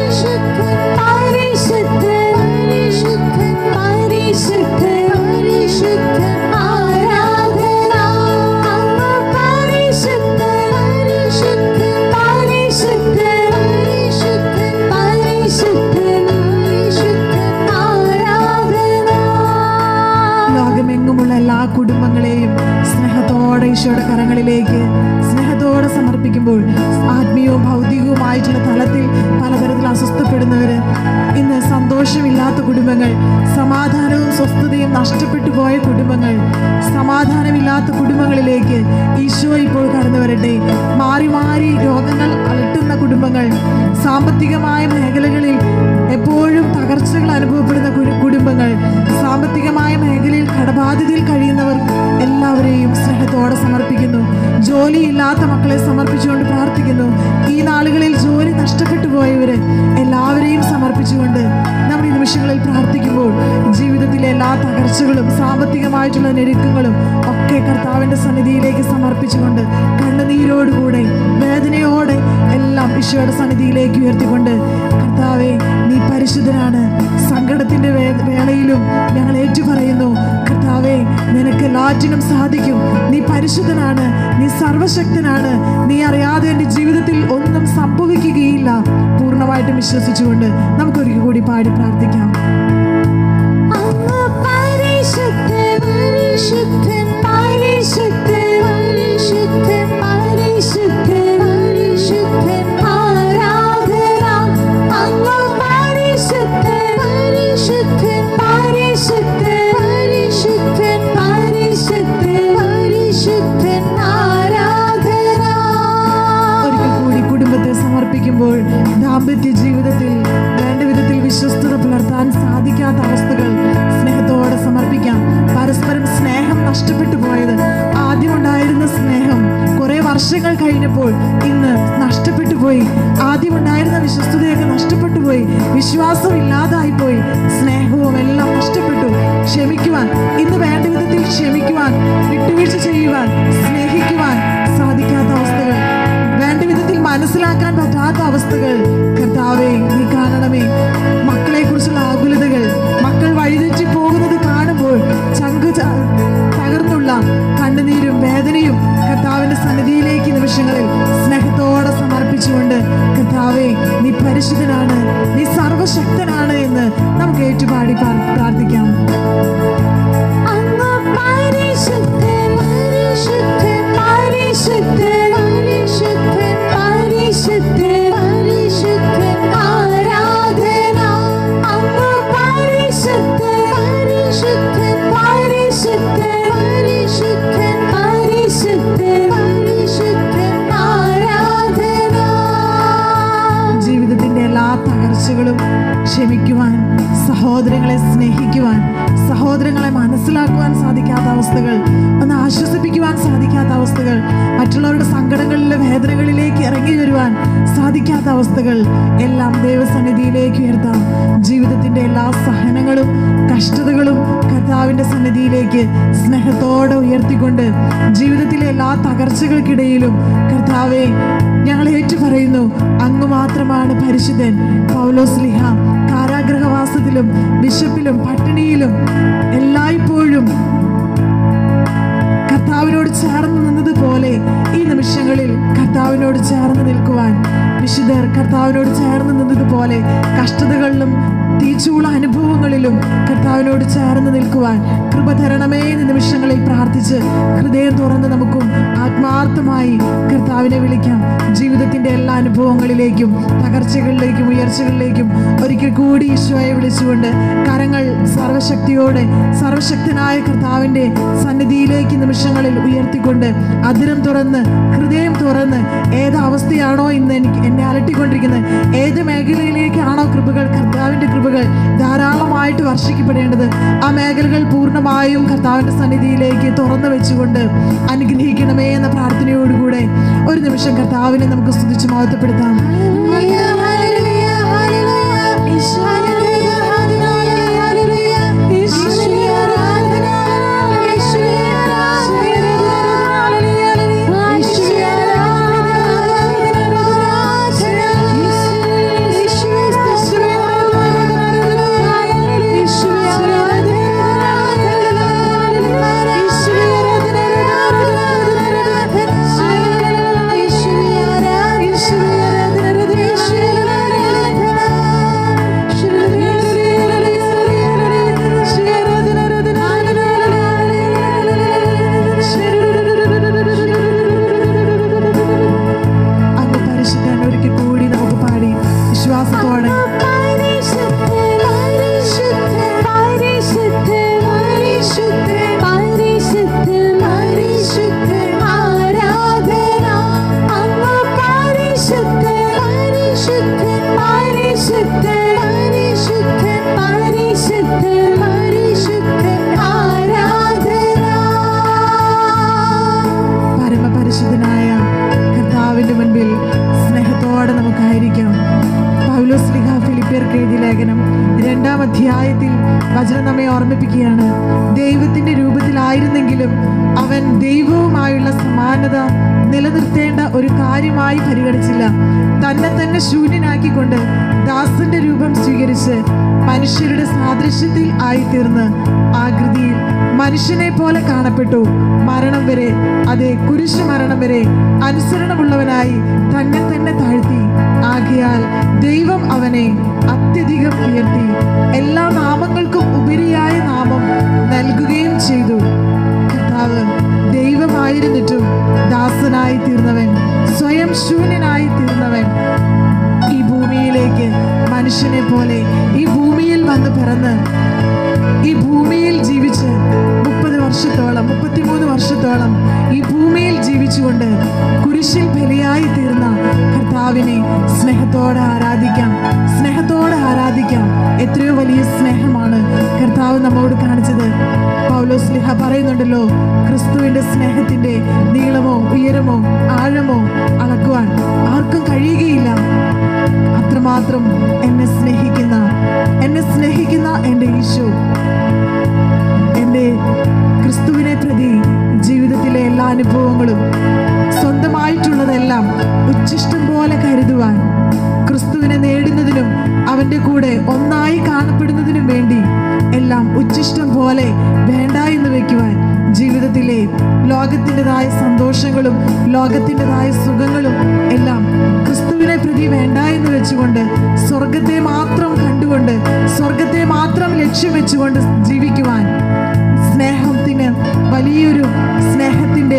പരിശുദ്ധൻ പരിശുദ്ധൻ പരിശുദ്ധൻ പരിശുദ്ധൻ ആരാധന അങ്ങ് പരിശുദ്ധൻ പരിശുദ്ധൻ പരിശുദ്ധൻ പരിശുദ്ധൻ പരിശുദ്ധൻ പരിശുദ്ധൻ ആരാധന ലോകമെങ്ങുമുള്ള എല്ലാ കുടുംബങ്ങളെയും സ്നേഹത്തോടെ ഈശോയുടെ കരങ്ങളിലേക്ക് സ്നേഹത്തോടെ സമർപ്പിക്കുമ്പോൾ ആത്മീയവും ഭൗതികവുമായിട്ടുള്ള തലത്തിൽ പലതരത്തിൽ അസ്വസ്ഥപ്പെടുന്നവര് ഇന്ന് സന്തോഷമില്ലാത്ത കുടുംബങ്ങൾ സമാധാനവും സ്വസ്ഥതയും നഷ്ടപ്പെട്ടു പോയ കുടുംബങ്ങൾ സമാധാനമില്ലാത്ത കുടുംബങ്ങളിലേക്ക് ഈശോ ഇപ്പോൾ കടന്നു വരട്ടെ മാറി മാറി രോഗങ്ങൾ അലട്ടുന്ന കുടുംബങ്ങൾ സാമ്പത്തികമായ മേഖലകളിൽ എപ്പോഴും തകർച്ചകൾ അനുഭവപ്പെടുന്ന കുരു- കുടുംബങ്ങൾ സാമ്പത്തികമായ മേഖലയിൽ കടബാധ്യതയിൽ കഴിയുന്നവർ എല്ലാവരെയും സ്നേഹത്തോടെ സമർപ്പിക്കുന്നു ജോലിയില്ലാത്ത മക്കളെ സമർപ്പിച്ചുകൊണ്ട് പ്രാർത്ഥിക്കുന്നു ഈ നാളുകളിൽ ജോലി നഷ്ടപ്പെട്ടു പോയവര് എല്ലാവരെയും സമർപ്പിച്ചുകൊണ്ട് നമ്മൾ ഈ നിമിഷങ്ങളിൽ പ്രാർത്ഥിക്കുമ്പോൾ ജീവിതത്തിലെ എല്ലാ തകർച്ചകളും സാമ്പത്തികമായിട്ടുള്ള ഞെരുക്കങ്ങളും ഒക്കെ കർത്താവിൻ്റെ സന്നിധിയിലേക്ക് സമർപ്പിച്ചുകൊണ്ട് കണ്ണുനീരോടുകൂടെ വേദനയോടെ എല്ലാം ഈശോയുടെ സന്നിധിയിലേക്ക് ഉയർത്തിക്കൊണ്ട് കർത്താവെ നീ പരിശുദ്ധനാണ് സങ്കടത്തിൻ്റെ വേ വേളയിലും ഞങ്ങൾ ഏറ്റുപറയുന്നു കർത്താവെ നിനക്ക് എല്ലാറ്റിനും സാധിക്കും നീ പരിശുദ്ധനാണ് നീ സർവശക്തനാണ് നീ അറിയാതെ എൻ്റെ ജീവിതത്തിൽ ഒന്നും സംഭവിക്കുകയില്ല പൂർണ്ണമായിട്ടും വിശ്വസിച്ചുകൊണ്ട് നമുക്കൊരിക്കൽ കൂടി പാടി പ്രാർത്ഥിക്കാം അങ്ങ് പരിശുദ്ധൻ പരിശുദ്ധൻ പരിശുദ്ധൻ പരിശുദ്ധൻ പരിശുദ്ധൻ പരിശുദ്ധൻ ആരാധന അങ്ങ് പരിശുദ്ധൻ പരിശുദ്ധൻ പരിശുദ്ധൻ പരിശുദ്ധൻ പരിശുദ്ധൻ പരിശുദ്ധൻ ആരാധന ഒരിക്കൽ കൂടി കുടുംബത്തെ സമർപ്പിക്കുമ്പോൾ ദാമ്പത്യ ജീവിതത്തിൽ വേണ്ട വിധത്തിൽ വിശ്വസ്തത പുലർത്താൻ സാധിക്കാത്ത അവസ്ഥകൾ സ്നേഹത്തോടെ സമർപ്പിക്കാം പരസ്പരം സ്നേഹം നഷ്ടപ്പെട്ടു പോയത് ആദ്യം ഉണ്ടായിരുന്ന സ്നേഹം കുറെ വർഷങ്ങൾ കഴിഞ്ഞപ്പോൾ ഇന്ന് നഷ്ടപ്പെട്ടു പോയി ആദ്യം ഉണ്ടായിരുന്ന വിശ്വസ്തതയൊക്കെ നഷ്ടപ്പെട്ടു പോയി വിശ്വാസം ഇല്ലാതായി പോയി സ്നേഹവും എല്ലാം നഷ്ടപ്പെട്ടു ക്ഷമിക്കുവാൻ ഇന്ന് വേണ്ട വിധത്തിൽ ക്ഷമിക്കുവാൻ വിട്ടുവീഴ്ച ചെയ്യുവാൻ സ്നേഹിക്കുവാൻ സാധിക്കാത്ത അവസ്ഥകൾ വേണ്ട വിധത്തിൽ മനസ്സിലാക്കാൻ പറ്റാത്ത അവസ്ഥകൾ കർത്താവേ നീ കാണണമേ മക്കളെ കുറിച്ചുള്ള ആകുലതകൾ മക്കൾ വഴിതെറ്റി പോകുന്നത് കാണുമ്പോൾ ചങ്ക് ച- തകർന്നുള്ള കണ്ണുനീരും വേദനയും കർത്താവിന്റെ സന്നിധിയിലേക്ക് ഈ നിമിഷങ്ങളിൽ സ്നേഹത്തോടെ സമർപ്പിച്ചുകൊണ്ട് കർത്താവേ നീ പരിശുദ്ധനാണ് നീ സർവശക്തനാണ് എന്ന് നമുക്ക് ഏറ്റുപാടി പ്രാർ- പ്രാർത്ഥിക്കാം അങ്ങ് പരിശുദ്ധൻ പരിശുദ്ധൻ പരിശുദ്ധൻ പരിശുദ്ധൻ പരിശുദ്ധൻ പരിശുദ്ധൻ ആരാധന അങ്ങ് പരിശുദ്ധൻ പരിശുദ്ധൻ പരിശുദ്ധൻ പരിശുദ്ധൻ പരിശുദ്ധൻ പരിശുദ്ധൻ ആരാധന ജീവിതത്തിന്റെ എല്ലാ തകർച്ചകളും ക്ഷമിക്കുവാൻ സഹോദരങ്ങളെ സ്നേഹിക്കുവാൻ സഹോദരങ്ങളെ മനസ്സിലാക്കുവാൻ സാധിക്കാത്ത അവസ്ഥകൾ ഒന്ന് ആശ്വസിപ്പിക്കുവാൻ സാധിക്കാത്ത അവസ്ഥകൾ മറ്റുള്ളവരുടെ സങ്കടങ്ങളിലെ വേദനകളിലേക്ക് ഇറങ്ങി വരുവാൻ സാധിക്കാത്ത അവസ്ഥകൾ എല്ലാം ദൈവസന്നിധിയിലേക്ക് ഉയർത്താം ജീവിതത്തിന്റെ എല്ലാ സഹനങ്ങളും കഷ്ടതകളും കർത്താവിന്റെ സന്നിധിയിലേക്ക് സ്നേഹത്തോടെ ഉയർത്തിക്കൊണ്ട് ജീവിതത്തിലെ എല്ലാ തകർച്ചകൾക്കിടയിലും കർത്താവെ ഞങ്ങൾ ഏറ്റുപറയുന്നു അങ്ങ് മാത്രമാണ് പരിശുദ്ധൻ പൗലോസ് ലിഹ കാരാഗ്രഹവാസത്തിലും ബിഷപ്പിലും പട്ടിണിയിലും എല്ലായ്പ്പോഴും കർത്താവിനോട് ചേർന്ന് നിന്നതുപോലെ ഈ നിമിഷങ്ങളിൽ കർത്താവിനോട് ചേർന്ന് നിൽക്കുവാൻ വിശുദ്ധർ കർത്താവിനോട് ചേർന്ന് നിന്നതുപോലെ കഷ്ടതകളിലും തീച്ചൂള അനുഭവങ്ങളിലും കർത്താവിനോട് ചേർന്ന് നിൽക്കുവാൻ കൃപ തരണമേ എന്ന നിമിഷങ്ങളിൽ പ്രാർത്ഥിച്ച് ഹൃദയം തുറന്ന് നമുക്കും ആത്മാർത്ഥമായി കർത്താവിനെ വിളിക്കാം ജീവിതത്തിന്റെ എല്ലാ അനുഭവങ്ങളിലേക്കും തകർച്ചകളിലേക്കും ഉയർച്ചകളിലേക്കും ഒരിക്കൽ കൂടി ഈശോയെ വിളിച്ചുകൊണ്ട് കരങ്ങൾ സർവശക്തിയോടെ സർവശക്തനായ കർത്താവിന്റെ സന്നിധിയിലേക്ക് നിമിഷങ്ങളിൽ ഉയർത്തിക്കൊണ്ട് അതിരം തുറന്ന് ഹൃദയം തുറന്ന് ഏത് അവസ്ഥയാണോ ഇന്ന് എനിക്ക് എന്നെ അലട്ടിക്കൊണ്ടിരിക്കുന്നത് ഏത് മേഖലയിലേക്കാണോ കൃപകൾ കർത്താവിന്റെ കൃപകൾ ധാരാളമായിട്ട് വർഷിക്കപ്പെടേണ്ടത് ആ മേഖലകൾ പൂർണ്ണമായും കർത്താവിന്റെ സന്നിധിയിലേക്ക് തുറന്നു വെച്ചുകൊണ്ട് അനുഗ്രഹിക്കണമേ എന്ന പ്രാർത്ഥനയോടുകൂടെ ഒരു നിമിഷം കർത്താവിനെ നമുക്ക് സ്തുതിച്ച് മഹത്വപ്പെടുത്താം അങ്ങ് പരിശുദ്ധൻ ഒരിക്കൽ കൂടി നമുക്ക് പാടി വിശ്വാസത്തോടെ പരമപരിശുദ്ധനായ കർത്താവിന്റെ മുൻപിൽ സ്നേഹത്തോടെ നമുക്കായിരിക്കാം പൗലോസ് ലിഹ ഫിലിപ്പിയർക്ക് എഴുതിയ ലേഖനം രണ്ടാം അധ്യായത്തിൽ വചനം നമ്മെ ഓർമ്മിപ്പിക്കുകയാണ് ദൈവത്തിന്റെ രൂപത്തിലായിരുന്നെങ്കിലും അവൻ ദൈവവുമായുള്ള സമാനത നിലനിർത്തേണ്ട ഒരു കാര്യമായി പരിഗണിച്ചില്ല തന്നെ തന്നെ ശൂന്യനാക്കിക്കൊണ്ട് ദാസന്റെ രൂപം സ്വീകരിച്ച് മനുഷ്യരുടെ സാദൃശ്യത്തിൽ ആയിത്തീർന്ന് ആകൃതിയിൽ മനുഷ്യനെ പോലെ കാണപ്പെട്ടു മരണം വരെ അതെ കുരിശു മരണം വരെ അനുസരണമുള്ളവനായി തന്നെ തന്നെ താഴ്ത്തി ആകയാൽ ദൈവം അവനെ അത്യധികം ഉയർത്തി എല്ലാ നാമങ്ങൾക്കും ഉപരിയായ നാമം നൽകുകയും ചെയ്തു കർത്താവ് ദൈവമായിരുന്നിട്ടും ദാസനായി തീർന്നവൻ സ്വയം ശൂന്യനായി തീർന്നവൻ ഈ ഭൂമിയിലേക്ക് മനുഷ്യനെ പോലെ ഈ ഭൂമിയിൽ വന്ന് പിറന്ന് ഈ ഭൂമിയിൽ ജീവിച്ച് മുപ്പത് വർഷത്തോളം മുപ്പത്തിമൂന്ന് വർഷത്തോളം ഈ ഭൂമിയിൽ ജീവിച്ചുകൊണ്ട് കുരിശിൽ ബലിയായി തീർന്ന കർത്താവിനെ സ്നേഹത്തോടെ ആരാധിക്കാം സ്നേഹത്തോടെ ആരാധിക്കാം എത്രയോ വലിയ സ്നേഹമാണ് കർത്താവ് നമ്മോട് കാണിച്ചത് പൗലോസ് ലിഹ പറയുന്നുണ്ടല്ലോ ക്രിസ്തുവിന്റെ സ്നേഹത്തിന്റെ നീളമോ ഉയരമോ ആഴമോ അത്രമാത്രം എന്നെ സ്നേഹിക്കുന്ന എന്നെ സ്നേഹിക്കുന്ന എൻ്റെ ഈശോ എൻ്റെ ക്രിസ്തുവിനെ പ്രതി ജീവിതത്തിലെ എല്ലാ അനുഭവങ്ങളും സ്വന്തമായിട്ടുള്ളതെല്ലാം ഉച്ഛിഷ്ടം പോലെ കരുതുവാൻ ക്രിസ്തുവിനെ നേടുന്നതിനും അവൻ്റെ കൂടെ ഒന്നായി കാണപ്പെടുന്നതിനും വേണ്ടി എല്ലാം ഉച്ഛിഷ്ടം പോലെ വേണ്ട എന്ന് വെക്കുവാൻ ജീവിതത്തിലെ ലോകത്തിൻ്റെതായ സന്തോഷങ്ങളും ലോകത്തിൻ്റെതായ സുഖങ്ങളും എല്ലാം ക്രിസ്തുവിനെ പ്രതി വേണ്ട എന്ന് വെച്ചുകൊണ്ട് സ്വർഗത്തെ മാത്രം കണ്ടുകൊണ്ട് സ്വർഗത്തെ മാത്രം ലക്ഷ്യം വെച്ചുകൊണ്ട് ജീവിക്കുവാൻ സ്നേഹത്തിന് വലിയൊരു സ്നേഹത്തിൻ്റെ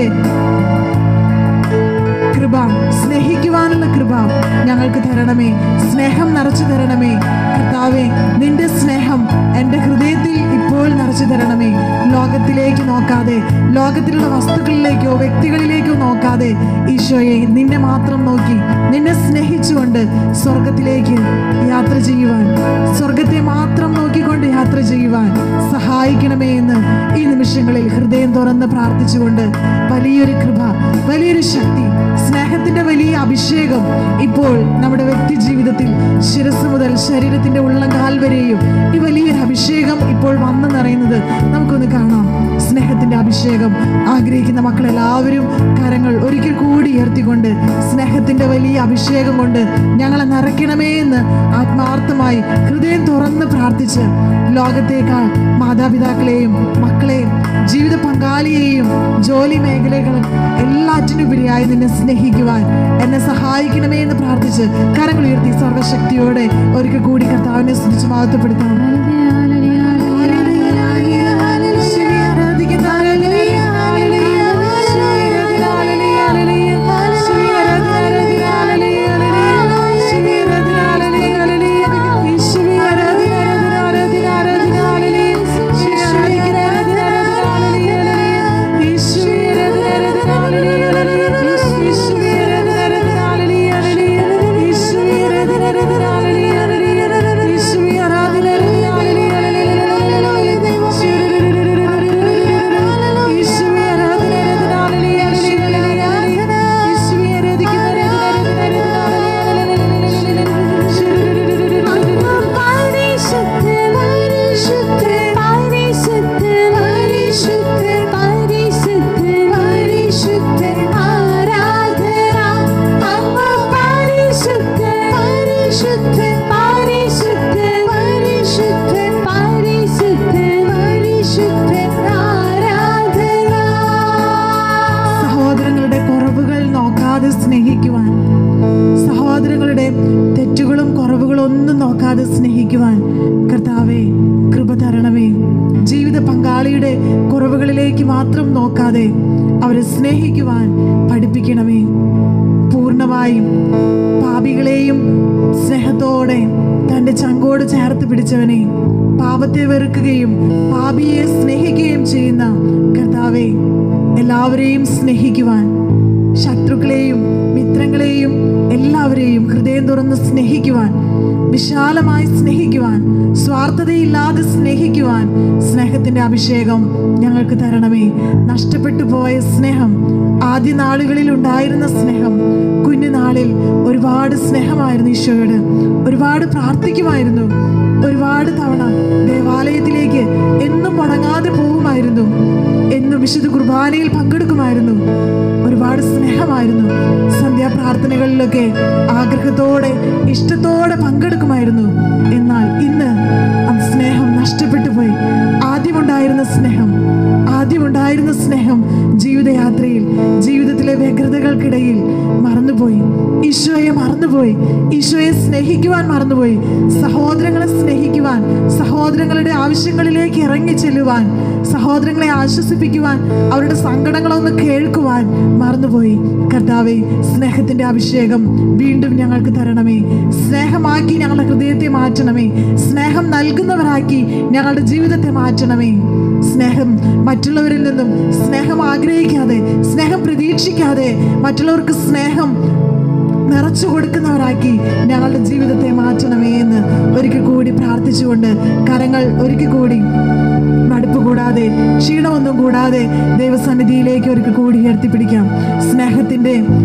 കൃപ സ്നേഹിക്കുവാനുള്ള കൃപ ഞങ്ങൾക്ക് തരണമേ സ്നേഹം നിറച്ചു തരണമേ കർത്താവേ നിന്റെ സ്നേഹം എൻ്റെ ഹൃദയത്തിൽ ഇപ്പോൾ നിറച്ചു തരണമേ ലോകത്തിലേക്ക് നോക്കാതെ ലോകത്തിലുള്ള വസ്തുക്കളിലേക്കോ വ്യക്തികളിലേക്കോ നോക്കാതെ ഈശോയെ നിന്നെ മാത്രം നോക്കി നിന്നെ സ്നേഹിച്ചുകൊണ്ട് സ്വർഗത്തിലേക്ക് യാത്ര ചെയ്യുവാൻ സ്വർഗത്തെ മാത്രം നോക്കിക്കൊണ്ട് യാത്ര ചെയ്യുവാൻ സഹായിക്കണമേ എന്ന് ഈ നിമിഷങ്ങളിൽ ഹൃദയം തുറന്ന് പ്രാർത്ഥിച്ചുകൊണ്ട് വലിയൊരു കൃപ വലിയൊരു ശക്തി സ്നേഹത്തിന്റെ വലിയ അഭിഷേകം ഇപ്പോൾ നമ്മുടെ വ്യക്തി ജീവിതത്തിൽ ശിരസ് മുതൽ ശരീരത്തിന്റെ ഉള്ളങ്കാൽ വരെയും ഈ വലിയൊരു അഭിഷേകം ഇപ്പോൾ വന്നു നിറയുന്നത് നമുക്കൊന്ന് കാണാം സ്നേഹത്തിന്റെ അഭിഷേകം ആഗ്രഹിക്കുന്ന മക്കളെല്ലാവരും കരങ്ങൾ ഒരിക്കൽ കൂടി ഉയർത്തിക്കൊണ്ട് സ്നേഹത്തിന്റെ വലിയ അഭിഷേകം കൊണ്ട് ഞങ്ങളെ നിറയ്ക്കണമേ എന്ന് ആത്മാർത്ഥമായി ഹൃദയം തുറന്ന് പ്രാർത്ഥിച്ച് ലോകത്തേക്കാൾ മാതാപിതാക്കളെയും മക്കളെയും ജീവിത പങ്കാളിയെയും ജോലി മേഖലകളും എല്ലാറ്റിനുപരിയായി നിന്നെ സ്നേഹിക്കുവാൻ എന്നെ സഹായിക്കണമേ എന്ന് പ്രാർത്ഥിച്ച് കരങ്ങൾ ഉയർത്തി സർവശക്തിയോടെ ഒരിക്കൽ കൂടി കർത്താവിനെ സ്തുതിച്ച് മഹത്വപ്പെടുത്താം ശിവയെ ആരാധിക്കുന്ന ഹല്ലേലൂയ, ഹല്ലേലൂയ, ശിവയെ ആരാധിക്കുന്ന ഹല്ലേലൂയ, ഹല്ലേലൂയ, ശിവയെ ആരാധിക്കുന്ന ഹല്ലേലൂയ, ഹല്ലേലൂയ, ശിവയെ ആരാധിക്കുന്ന ഹല്ലേലൂയ, ഹല്ലേലൂയ, ഈശോയെ ആരാധിക്കുന്ന ആരാധിക്കുന്ന ആരാധിക്കുന്ന ഹല്ലേലൂയ, ശിവയെ ആരാധിക്കുന്ന ആരാധിക്കുന്ന ആരാധിക്കുന്ന ഹല്ലേലൂയ, ഈശോയെ ആരാധിക്കുന്ന ആരാധിക്കുന്ന ഹല്ലേലൂയ, ഈശോയെ ആരാധിക്കുന്ന ആരാധിക്കുന്ന ഹല്ലേലൂയ, ഈശോയെ ആരാധിക്കുന്ന ആരാധിക്കുന്ന ഹല്ലേലൂയ, ഈശോയെ ആരാധിക്കുന്ന സഹോദരങ്ങളുടെ കുറവുകൾ നോക്കാതെ സ്നേഹിക്കുവാൻ സഹോദരങ്ങളുടെ തെറ്റുകളും കുറവുകളും ഒന്നും നോക്കാതെ സ്നേഹിക്കുവാൻ കർത്താവെ കൃപ തരണമേ ജീവിത പങ്കാളിയുടെ കുറവുകളിലേക്ക് മാത്രം നോക്കാതെ അവരെ സ്നേഹിക്കുവാൻ പഠിപ്പിക്കണമേ പൂർണ്ണമായും പാപികളെയും സ്നേഹത്തോടെ തൻ്റെ ചങ്കോട് ചേർത്ത് പിടിച്ചവനെ പാപത്തെ വെറുക്കുകയും പാപിയെ സ്നേഹിക്കുകയും ചെയ്യുന്ന കർത്താവെ എല്ലാവരെയും സ്നേഹിക്കുവാൻ ശത്രുക്കളെയും മിത്രങ്ങളെയും എല്ലാവരെയും ഹൃദയം തുറന്ന് സ്നേഹിക്കുവാൻ വിശാലമായി സ്നേഹിക്കുവാൻ സ്വാർത്ഥതയില്ലാതെ സ്നേഹിക്കുവാൻ സ്നേഹത്തിന്റെ അഭിഷേകം ഞങ്ങൾക്ക് തരണമേ നഷ്ടപ്പെട്ടു പോയ സ്നേഹം ആദ്യ നാളുകളിൽ ഉണ്ടായിരുന്ന സ്നേഹം കുഞ്ഞുനാളിൽ ഒരുപാട് സ്നേഹമായിരുന്നു ഈശോയോട് ഒരുപാട് പ്രാർത്ഥിക്കുമായിരുന്നു ഒരുപാട് തവണ ദേവാലയത്തിലേക്ക് എന്നും മുടങ്ങാതെ പോകുമായിരുന്നു എന്നും വിശുദ്ധ കുർബാനയിൽ പങ്കെടുക്കുമായിരുന്നു ഒരുപാട് സ്നേഹമായിരുന്നു സന്ധ്യാപ്രാർത്ഥനകളിലൊക്കെ ആഗ്രഹത്തോടെ ഇഷ്ടത്തോടെ പങ്കെടുക്കുമായിരുന്നു എന്നാൽ ഇന്ന് അത് സ്നേഹം നഷ്ടപ്പെട്ടു പോയി ആദ്യമുണ്ടായിരുന്ന സ്നേഹം ആദ്യമുണ്ടായിരുന്ന സ്നേഹം ജീവിതയാത്രയിൽ ജീവിതത്തിലെ വ്യഗ്രതകൾക്കിടയിൽ മറന്നുപോയി ഈശോയെ മറന്നുപോയി ഈശോയെ സ്നേഹിക്കുവാൻ മറന്നുപോയി സഹോദരങ്ങളെ സ്നേഹിക്കുവാൻ സഹോദരങ്ങളുടെ ആവശ്യങ്ങളിലേക്ക് ഇറങ്ങി ചെല്ലുവാൻ സഹോദരങ്ങളെ ആശ്വസിപ്പിക്കുവാൻ അവരുടെ സങ്കടങ്ങളൊന്ന് കേൾക്കുവാൻ മറന്നുപോയി കർത്താവെ സ്നേഹത്തിന്റെ അഭിഷേകം വീണ്ടും ഞങ്ങൾക്ക് തരണമേ സ്നേഹമാക്കി ഞങ്ങളുടെ ഹൃദയത്തെ മാറ്റണമേ സ്നേഹം നൽകുന്നവരാക്കി ഞങ്ങളുടെ ജീവിതത്തെ മാറ്റണമേ സ്നേഹം മറ്റുള്ളവരിൽ നിന്നും സ്നേഹം ആഗ്രഹിക്കാതെ സ്നേഹം പ്രതീക്ഷിക്കാതെ മറ്റുള്ളവർക്ക് സ്നേഹം നിറച്ചു കൊടുക്കുന്നവരാക്കി ഞങ്ങളുടെ ജീവിതത്തെ മാറ്റണമേ എന്ന് ഒരിക്കൽ കൂടി പ്രാർത്ഥിച്ചുകൊണ്ട് കരങ്ങൾ ഒരിക്കൽ കൂടി മടുപ്പ് കൂടാതെ ക്ഷീണമൊന്നും കൂടാതെ ദൈവസന്നിധിയിലേക്ക് ഒരിക്കൽ കൂടി ഉയർത്തിപ്പിടിക്കാം സ്നേഹത്തിൻ്റെ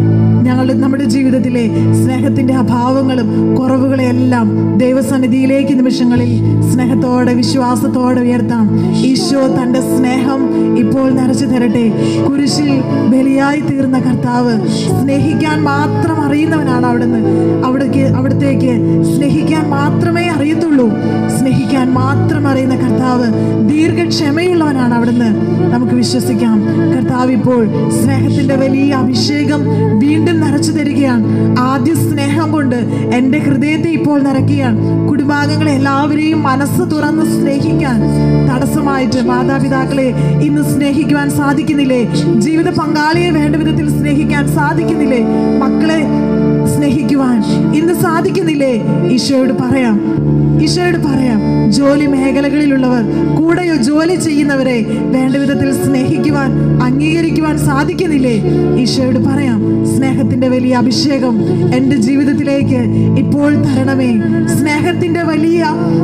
ഞങ്ങളുടെ നമ്മുടെ ജീവിതത്തിലെ സ്നേഹത്തിന്റെ അഭാവങ്ങളും കുറവുകളെ എല്ലാം ദൈവസന്നിധിയിലേക്ക് നിമിഷങ്ങളിൽ സ്നേഹത്തോടെ വിശ്വാസത്തോടെ ഉയർത്താം ഈശോ തൻ്റെ സ്നേഹം ഇപ്പോൾ നിറച്ചു തരട്ടെ കുരിശിൽ ബലിയായി തീർന്ന കർത്താവ് സ്നേഹിക്കാൻ മാത്രം അറിയുന്നവനാണ് അവിടുന്ന് അവിടേക്ക് അവിടത്തേക്ക് സ്നേഹിക്കാൻ മാത്രമേ അറിയത്തുള്ളൂ സ്നേഹിക്കാൻ മാത്രം അറിയുന്ന കർത്താവ് ദീർഘക്ഷമയുള്ളവനാണ് അവിടുന്ന് നമുക്ക് വിശ്വസിക്കാം കർത്താവ് ഇപ്പോൾ സ്നേഹത്തിന്റെ വലിയ അഭിഷേകം വീണ്ടും നിറച്ചു തരികയാണ് ആദ്യ സ്നേഹം കൊണ്ട് എൻ്റെ ഹൃദയത്തെ ഇപ്പോൾ നിറയ്ക്കുകയാണ് കുടുംബാംഗങ്ങളെ എല്ലാവരെയും മനസ്സ് തുറന്ന് സ്നേഹിക്കാൻ തടസ്സമായിട്ട് മാതാപിതാക്കളെ ഇന്ന് സ്നേഹിക്കുവാൻ സാധിക്കുന്നില്ലേ ജീവിത പങ്കാളിയെ വേണ്ട വിധത്തിൽ സ്നേഹിക്കാൻ സാധിക്കുന്നില്ലേ മക്കളെ സ്നേഹിക്കുവാൻ ഇന്ന് സാധിക്കുന്നില്ലേ ഈശോയോട് പറയാം ഈശോയോട് പറയാം ജോലി മേഖലകളിലുള്ളവർ കൂടെയോ ജോലി ചെയ്യുന്നവരെ വേണ്ട വിധത്തിൽ സ്നേഹിക്കുവാൻ അംഗീകരിക്കുവാൻ സാധിക്കുന്നില്ലേ ഈശോയോട് പറയാം സ്നേഹത്തിന്റെ വലിയ അഭിഷേകം എൻ്റെ ജീവിതത്തിലേക്ക് ഇപ്പോൾ തരണമേ സ്നേഹത്തിന്റെ വലിയ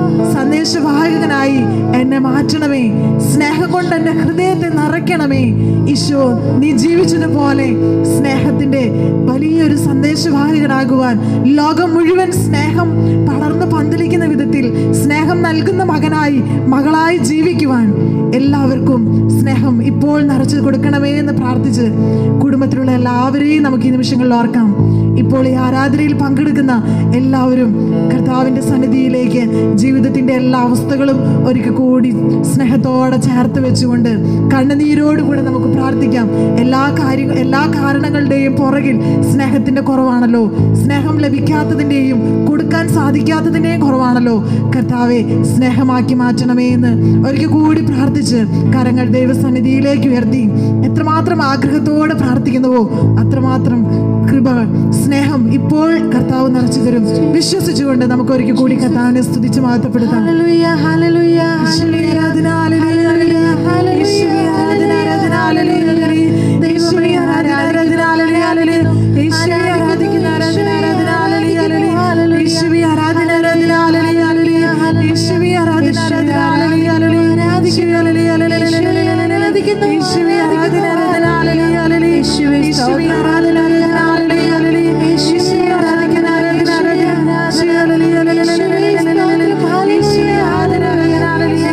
സന്ദേശവാഹകനായി എന്നെ മാറ്റണമേ സ്നേഹം കൊണ്ട് എൻ്റെ ഹൃദയത്തെ നിറയ്ക്കണമേ ഈശോ നീ ജീവിച്ചതുപോലെ സ്നേഹത്തിന്റെ വലിയൊരു സന്ദേശവാഹകനാകുവാൻ ലോകം മുഴുവൻ സ്നേഹം പടർന്ന് പന്തലിക്കുന്ന വിധത്തിൽ സ്നേഹം നൽകുന്ന മകനായി മകളായി ജീവിക്കുവാൻ എല്ലാവർക്കും സ്നേഹം ഇപ്പോൾ നിറച്ചു കൊടുക്കണമേ എന്ന് പ്രാർത്ഥിച്ച് കുടുംബത്തിലുള്ള എല്ലാവരെയും നമുക്ക് ഈ നിമിഷങ്ങളിൽ ഓർക്കാം ഇപ്പോൾ ഈ ആരാധനയിൽ പങ്കെടുക്കുന്ന എല്ലാവരും കർത്താവിൻ്റെ സന്നിധിയിലേക്ക് ജീവിതത്തിൻ്റെ എല്ലാ അവസ്ഥകളും ഒരിക്കൽ കൂടി സ്നേഹത്തോടെ ചേർത്ത് വെച്ചുകൊണ്ട് കണ്ണുനീരോടുകൂടെ നമുക്ക് പ്രാർത്ഥിക്കാം എല്ലാ കാര്യ എല്ലാ കാരണങ്ങളുടെയും പുറകിൽ സ്നേഹത്തിൻ്റെ കുറവാണല്ലോ സ്നേഹം ലഭിക്കാത്തതിൻ്റെയും കൊടുക്കാൻ സാധിക്കാത്തതിൻ്റെയും കുറവാണല്ലോ കർത്താവെ സ്നേഹമാക്കി മാറ്റണമേ എന്ന് ഒരിക്കൽ കൂടി പ്രാർത്ഥിച്ച് കരങ്ങൾ ദൈവസന്നിധിയിലേക്ക് ഉയർത്തി എത്രമാത്രം ആഗ്രഹത്തോടെ പ്രാർത്ഥിക്കുന്നുവോ അത്രമാത്രം കൃപ സ്നേഹം ഇപ്പോൾ കർത്താവ് നിറച്ചു തരും വിശ്വസിച്ചുകൊണ്ട് നമുക്ക് ഒരിക്കൽ കൂടി കർത്താവിനെ സ്തുതിച്ച് മാറ്റപ്പെടുത്താം Hallelujah, hallelujah, യേശുവേ ആരാധന, ഹല്ലേലൂയ, ഹല്ലേലൂയ. യേശുവേ ആരാധന, ആരാധന, ഹല്ലേലൂയ. യേശുവേ ആരാധന, ആരാധന, ഹല്ലേലൂയ. യേശുവേ ആരാധിക്കുന്ന ആരാധന, ആരാധന, ഹല്ലേലൂയ. യേശുവേ ആരാധന, ആരാധന, ഹല്ലേലൂയ. യേശുവേ ആരാധന, ആരാധന, ഹല്ലേലൂയ. യേശുവേ ഹല്ലേലൂയ, ഹല്ലേലൂയ, ഹല്ലേലൂയ. യേശുവേ ആരാധന, ആരാധന, ഹല്ലേലൂയ. യേശുവേ ആരാധന, ആരാധന, ഹല്ലേലൂയ. യേശുവേ ആരാധിക്കുന്ന ആരാധന, ആരാധന. യേശുവേ ഹല്ലേലൂയ, ഹല്ലേലൂയ, ഹല്ലേലൂയ. യേശുവേ ആരാധന, ആരാധന, ഹല്ലേലൂയ.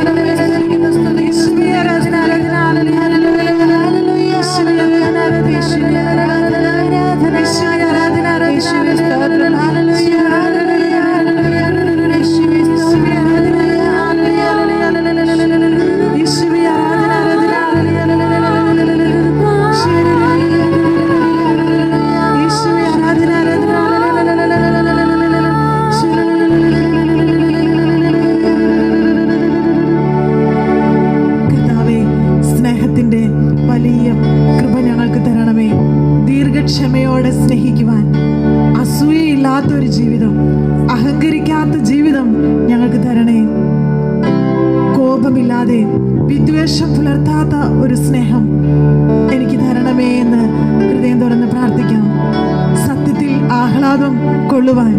യേശുവേ ആരാധന, ആരാധന, ഹല്ലേലൂയ. യേശുവേ ആരാധന, ആരാധന, യേശുവേ ആരാധന. യേശുവേ ആരാധന, ആരാധന, യേശുവേ സ്തോത്രം. ഹല്ലേലൂയ, ഹല്ലേലൂയ, ഹല്ലേലൂയ. യേശുവേ സ്തോത്രം. ഹല്ലേലൂയ, ഹല്ലേലൂയ, ഹല്ലേലൂയ. യേശുവേ ആരാധന, ആരാധന, ഹല്ലേലൂയ. യേശുവേ ആരാധന, ആരാധന, കർത്താവേ സ്നേഹത്തിന്റെ വലിയ കൃപ ഞങ്ങൾക്ക് തരണമേ ദീർഘക്ഷമയോടെ സ്നേഹിക്കുവാൻ അസൂയയില്ലാത്ത ഒരു ജീവിതം അഹങ്കരിക്കാത്ത ജീവിതം ഞങ്ങൾക്ക് തരണേ കോപമില്ലാതെ വിദ്വേഷം പുലർത്താത്ത ഒരു സ്നേഹം എനിക്ക് തരണമേ എന്ന് ഹൃദയം തുറന്ന് പ്രാർത്ഥിക്കാം സത്യത്തിൽ ആഹ്ലാദം കൊള്ളുവാൻ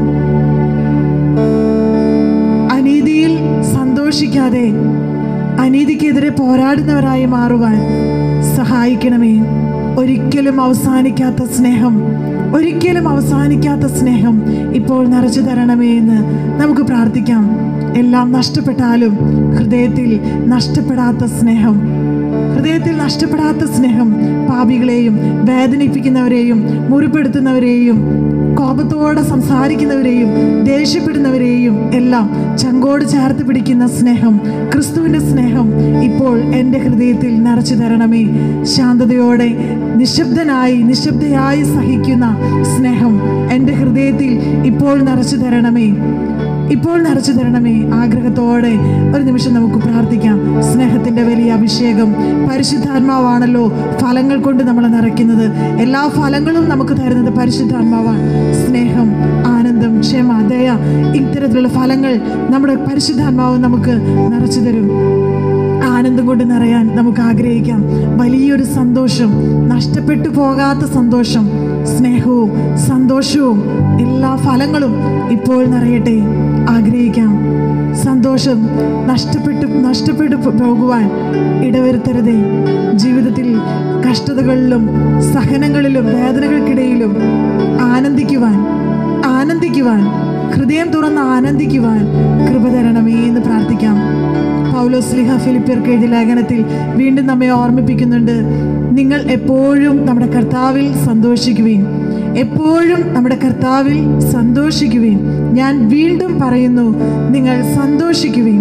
അനീതിയിൽ സന്തോഷിക്കാതെ അനീതിക്കെതിരെ പോരാടുന്നവരായി മാറുവാൻ സഹായിക്കണമേ ഒരിക്കലും അവസാനിക്കാത്ത സ്നേഹം ഒരിക്കലും അവസാനിക്കാത്ത സ്നേഹം ഇപ്പോൾ നിറച്ചു തരണമേ എന്ന് നമുക്ക് പ്രാർത്ഥിക്കാം എല്ലാം നഷ്ടപ്പെട്ടാലും ഹൃദയത്തിൽ നഷ്ടപ്പെടാത്ത സ്നേഹം ഹൃദയത്തിൽ നഷ്ടപ്പെടാത്ത സ്നേഹം പാപികളെയും വേദനിപ്പിക്കുന്നവരെയും മുറിപ്പെടുത്തുന്നവരെയും കോപത്തോടെ സംസാരിക്കുന്നവരെയും ദേഷ്യപ്പെടുന്നവരെയും എല്ലാം ചങ്കോട് ചേർത്ത് പിടിക്കുന്ന സ്നേഹം ക്രിസ്തുവിൻ്റെ സ്നേഹം ഇപ്പോൾ എൻ്റെ ഹൃദയത്തിൽ നിറച്ചു തരണമേ ശാന്തതയോടെ നിശബ്ദനായി നിശബ്ദയായി സഹിക്കുന്ന സ്നേഹം എൻ്റെ ഹൃദയത്തിൽ ഇപ്പോൾ നിറച്ചു തരണമേ ഇപ്പോൾ നിറച്ചു തരണമേ ആഗ്രഹത്തോടെ ഒരു നിമിഷം നമുക്ക് പ്രാർത്ഥിക്കാം സ്നേഹത്തിന്റെ വലിയ അഭിഷേകം പരിശുദ്ധാത്മാവാണല്ലോ ഫലങ്ങൾ കൊണ്ട് നമ്മളെ നിറയ്ക്കുന്നത് എല്ലാ ഫലങ്ങളും നമുക്ക് തരുന്നത് പരിശുദ്ധാത്മാവാണ് സ്നേഹം ആനന്ദം ക്ഷമ ദയ ഇത്തരത്തിലുള്ള ഫലങ്ങൾ നമ്മുടെ പരിശുദ്ധാത്മാവ് നമുക്ക് നിറച്ചു തരും ആനന്ദം കൊണ്ട് നിറയാൻ നമുക്ക് ആഗ്രഹിക്കാം വലിയൊരു സന്തോഷം നഷ്ടപ്പെട്ടു പോകാത്ത സന്തോഷം സ്നേഹവും സന്തോഷവും എല്ലാ ഫലങ്ങളും ഇപ്പോൾ നിറയട്ടെ ആഗ്രഹിക്കാം സന്തോഷം സന്തോഷം നഷ്ടപ്പെട്ടു നഷ്ടപ്പെട്ടു പോ- പോകുവാൻ ഇടവരുത്തരുതേ ജീവിതത്തിൽ കഷ്ടതകളിലും സഹനങ്ങളിലും വേദനകൾക്കിടയിലും ആനന്ദിക്കുവാൻ ആനന്ദിക്കുവാൻ ഹൃദയം തുറന്ന് ആനന്ദിക്കുവാൻ കൃപ തരണമേ എന്ന് പ്രാർത്ഥിക്കാം പൗലോസ്ലിഹ ഫിലിപ്പിയർക്ക് എഴുതിയ ലേഖനത്തിൽ വീണ്ടും നമ്മെ ഓർമ്മിപ്പിക്കുന്നുണ്ട് നിങ്ങൾ എപ്പോഴും നമ്മുടെ കർത്താവിൽ സന്തോഷിക്കുവിൻ എപ്പോഴും നമ്മുടെ കർത്താവിൽ സന്തോഷിക്കുവിൻ ഞാൻ വീണ്ടും പറയുന്നു നിങ്ങൾ സന്തോഷിക്കുവിൻ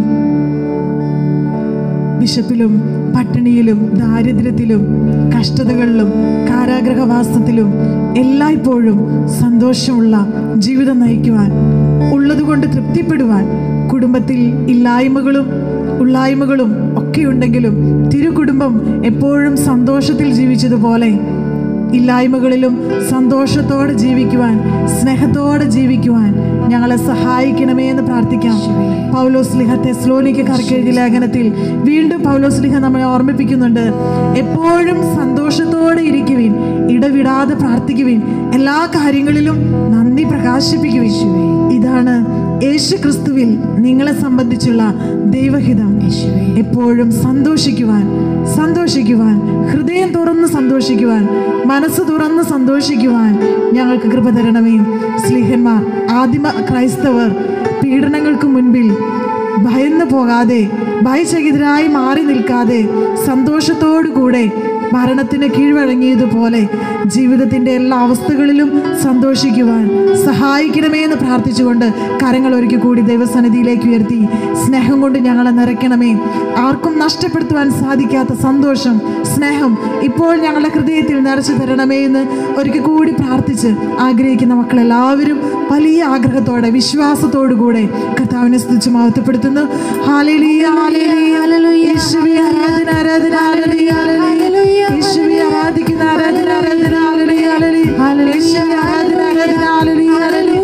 വിശപ്പിലും പട്ടിണിയിലും ദാരിദ്ര്യത്തിലും കഷ്ടതകളിലും കാരാഗ്രഹവാസത്തിലും എല്ലായ്പ്പോഴും സന്തോഷമുള്ള ജീവിതം നയിക്കുവാൻ ഉള്ളതുകൊണ്ട് തൃപ്തിപ്പെടുവാൻ കുടുംബത്തിൽ ഇല്ലായ്മകളും ഉള്ളായ്മകളും ഒക്കെ ഉണ്ടെങ്കിലും തിരുകുടുംബം എപ്പോഴും സന്തോഷത്തിൽ ജീവിച്ചതുപോലെ ഇല്ലായ്മകളിലും സന്തോഷത്തോടെ ജീവിക്കുവാൻ സ്നേഹത്തോടെ ജീവിക്കുവാൻ ഞങ്ങളെ സഹായിക്കണമേ എന്ന് പ്രാർത്ഥിക്കാം പൗലോസ് ലിഹ തെസ്ലോനിക്കാർക്ക് എഴുതിയ ലേഖനത്തിൽ വീണ്ടും പൗലോസ് ലിഹ നമ്മെ ഓർമ്മിപ്പിക്കുന്നുണ്ട് എപ്പോഴും സന്തോഷത്തോടെ ഇരിക്കുവിൻ ഇടവിടാതെ പ്രാർത്ഥിക്കുവിൻ എല്ലാ കാര്യങ്ങളിലും നന്ദി പ്രകാശിപ്പിക്കുവിൻ ഇതാണ് യേശു ക്രിസ്തുവിൽ നിങ്ങളെ സംബന്ധിച്ചുള്ള ദൈവഹിതം എപ്പോഴും സന്തോഷിക്കുവാൻ സന്തോഷിക്കുവാൻ ഹൃദയം തുറന്ന് സന്തോഷിക്കുവാൻ മനസ്സ് തുറന്ന് സന്തോഷിക്കുവാൻ ഞങ്ങൾക്ക് കൃപ തരണമേ സ്ലീഹന്മാർ ആദിമ ക്രൈസ്തവർ പീഡനങ്ങൾക്ക് മുൻപിൽ ഭയന്നു പോകാതെ ഭയചകിതരായി മാറി നിൽക്കാതെ സന്തോഷത്തോടു കൂടെ മരണത്തിന് കീഴ്വഴങ്ങിയതുപോലെ ജീവിതത്തിൻ്റെ എല്ലാ അവസ്ഥകളിലും സന്തോഷിക്കുവാൻ സഹായിക്കണമേ എന്ന് പ്രാർത്ഥിച്ചുകൊണ്ട് കരങ്ങൾ ഒരുക്കി കൂടി ദൈവസന്നിധിയിലേക്ക് ഉയർത്തി സ്നേഹം കൊണ്ട് ഞങ്ങളെ നിറയ്ക്കണമേ ആർക്കും നഷ്ടപ്പെടുത്തുവാൻ സാധിക്കാത്ത സന്തോഷം സ്നേഹം ഇപ്പോൾ ഞങ്ങളുടെ ഹൃദയത്തിൽ നിറച്ചു തരണമേ എന്ന് ഒരിക്കൽ കൂടി പ്രാർത്ഥിച്ച് ആഗ്രഹിക്കുന്ന മക്കളെല്ലാവരും വലിയ ആഗ്രഹത്തോടെ വിശ്വാസത്തോടു കൂടെ കർത്താവിനെ സ്തുതിച്ച് മഹത്വപ്പെടുത്തുന്നു ഹാലേലിയ ഹാലേലിയ യേശുവേ ആരാധന ആരാധന ഹാലേലിയ ഹാലേലിയ യേശുവേ ആരാധിക്കുന്ന ആരാധന ആരാധന ഹാലേലിയ ഹാലേലിയ യേശുവേ ആരാധന ആരാധന ഹാലേലിയ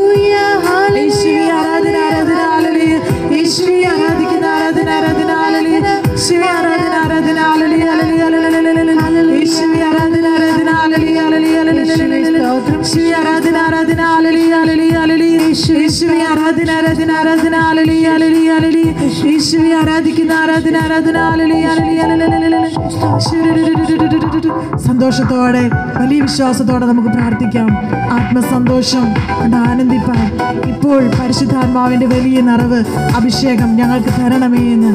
ഹാലേലിയ യേശുവേ ആരാധന ആരാധന ഹാലേലിയ യേശുവേ ആരാധിക്കുന്ന ആരാധന ആരാധന ഹാലേലിയ യേശുവേ ആരാധന ആരാധന ഹാലേലിയ ഹാലേലിയ ഹാലേലിയ യേശുവേ ആരാധന ആരാധന ഹാലേലിയ ഹാലേലിയ ഹാലേലിയ യേശുവേ ആരാധന ആരാധന ഹാലേലിയ ഹാലേലിയ ഹാലേലിയ യേശുവേ ആരാധന ആരാധന ആരാധന ഹാലേലിയ ഹാലേലിയ ഹാലേലിയ യേശുവേ ആരാധിക്കുന്ന ആരാധന ആരാധന ഹാലേലിയ ഹാലേലിയ ഹാലേലിയ സന്തോഷത്തോടെ വലിയ വിശ്വാസത്തോടെ നമുക്ക് പ്രാർത്ഥിക്കാം ആത്മസന്തോഷം കൊണ്ട് ആനന്ദിപ്പാൻ ഇപ്പോൾ പരിശുദ്ധാത്മാവിന്റെ വലിയ നിറവ് അഭിഷേകം ഞങ്ങൾക്ക് തരണമേ എന്ന്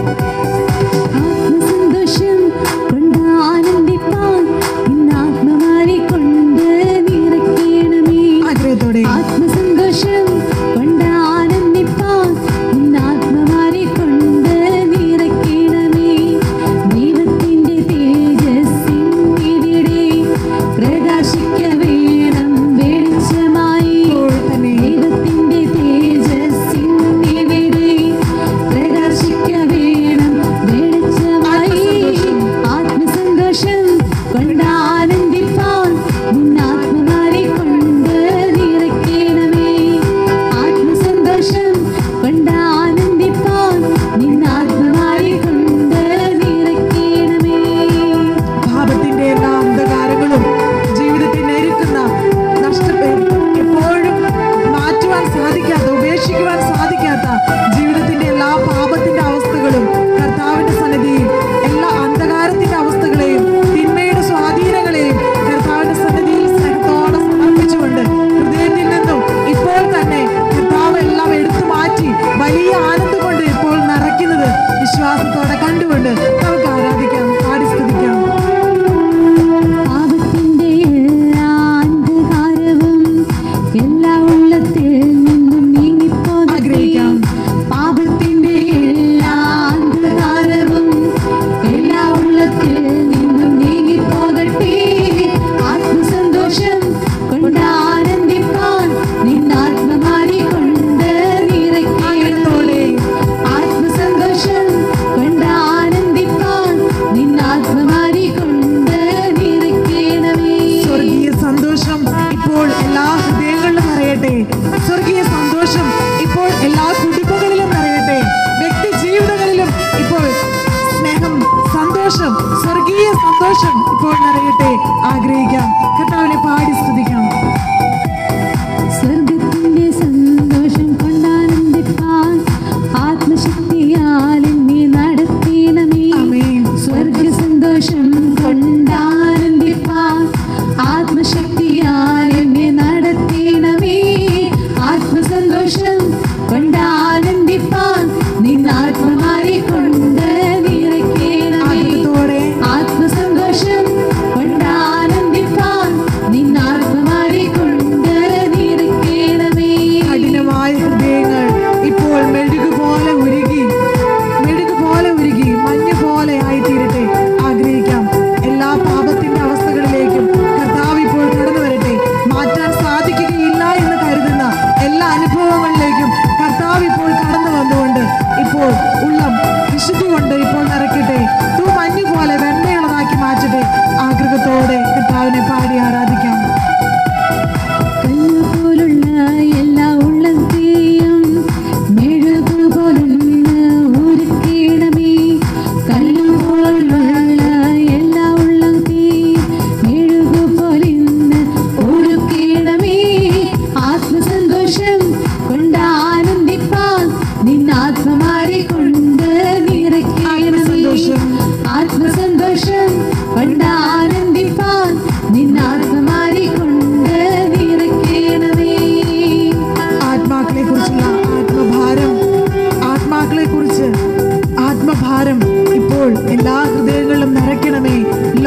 ആത്മസന്തോഷം കൊണ്ട് ആനന്ദിപ്പാൻ ഇന്നാത്മമാരെ കൊണ്ട് നിറയ്ക്കണമേ ആഗ്രഹത്തോടെ ആത്മസന്തോഷം കൊണ്ട് ആനന്ദിപ്പാൻ ഇന്നാത്മമാരെ കൊണ്ട് നിറയ്ക്കണമേ ദൈവത്തിന്റെ തേജസ്സിവിടെ പ്രകാശിക്ക വേണം വെളിച്ചമായി ഇപ്പോൾ തന്നെ ദൈവത്തിന്റെ തേജസ്സിവിടെ പ്രകാശിക്ക വേണം വെളിച്ചമായി ആത്മസന്തോഷം കൊണ്ട് ആനന്ദിപ്പാൻ നിന്നാത്മമാരെ കൊണ്ട് നിറയ്ക്കണമേ ആത്മസന്തോഷം കൊണ്ട് ആനന്ദിപ്പാൻ നിന്നാത്മമാരെ കൊണ്ട് നിറയ്ക്കണമേ പാപത്തിന്റെ എല്ലാ അന്ധകാരങ്ങളും ജീവിതത്തിൽ നേരിടുന്ന നഷ്ടപ്പെ എപ്പോഴും മാറ്റുവാൻ സാധിക്കാത്ത ഉപേക്ഷിക്കുവാൻ സാധിക്കാത്ത ജീവിതത്തിന്റെ എല്ലാ പാപത്തിന്റെ അവസ്ഥകളും കർത്താവിന്റെ സന്നിധിയിൽ എല്ലാ അന്ധകാരത്തിന്റെ അവസ്ഥകളെയും തിന്മയുടെ സ്വാധീനങ്ങളെയും കർത്താവിന്റെ സന്നിധിയിൽ സ്നേഹത്തോടെ സമർപ്പിച്ചുകൊണ്ട് ഹൃദയത്തിൽ നിന്നും ഇപ്പോൾ തന്നെ കർത്താവ് എല്ലാം എടുത്തു മാറ്റി വലിയ ആനന്ദം കൊണ്ട് ഇപ്പോൾ നിറയ്ക്കുന്നത് വിശ്വാസത്തോടെ കണ്ടുകൊണ്ട് നമുക്ക് ആരാധിക്കാം പാടി സ്തുതിക്കാം പാപത്തിന്റെ എല്ലാ അന്ധകാരവും എല്ലാ ഉള്ളത്തിൽ നിന്നും നീങ്ങിപ്പോകട്ടെ ആഗ്രഹിക്കാം. പാപത്തിന്റെ എല്ലാ അന്ധകാരവും എല്ലാ ഉള്ളത്തിൽ നിന്നും നീങ്ങിപ്പോകട്ടെ ആത്മസന്തോഷം കൊണ്ട് ആനന്ദിപ്പാൻ നിന്നാത്മമാരി കൊണ്ട് നിറയ്ക്കണമേ ആത്മസന്തോഷം കൊണ്ട് ആനന്ദിപ്പാൻ നിന്നാത്മമാരി കൊണ്ട് നിറയ്ക്കണമേ സ്വർഗീയ സന്തോഷം ഇപ്പോൾ എല്ലാ ഹൃദയങ്ങളിലും നിറയട്ടെ സ്വർഗീയ സന്തോഷം ഇപ്പോൾ എല്ലാ കുടുംബങ്ങളിലും നിറയട്ടെ വ്യക്തി ജീവിതങ്ങളിലും ഇപ്പോൾ സ്നേഹം സന്തോഷം സ്വർഗീയ സന്തോഷം ഇപ്പോൾ നിറയട്ടെ ആഗ്രഹിക്കാം കർത്താവിനെ പാടി സ്തുതിക്കാം സ്വർഗത്തിന്റെ സന്തോഷം കൊണ്ടാനന്ദിപ്പാൻ ആത്മശക്തി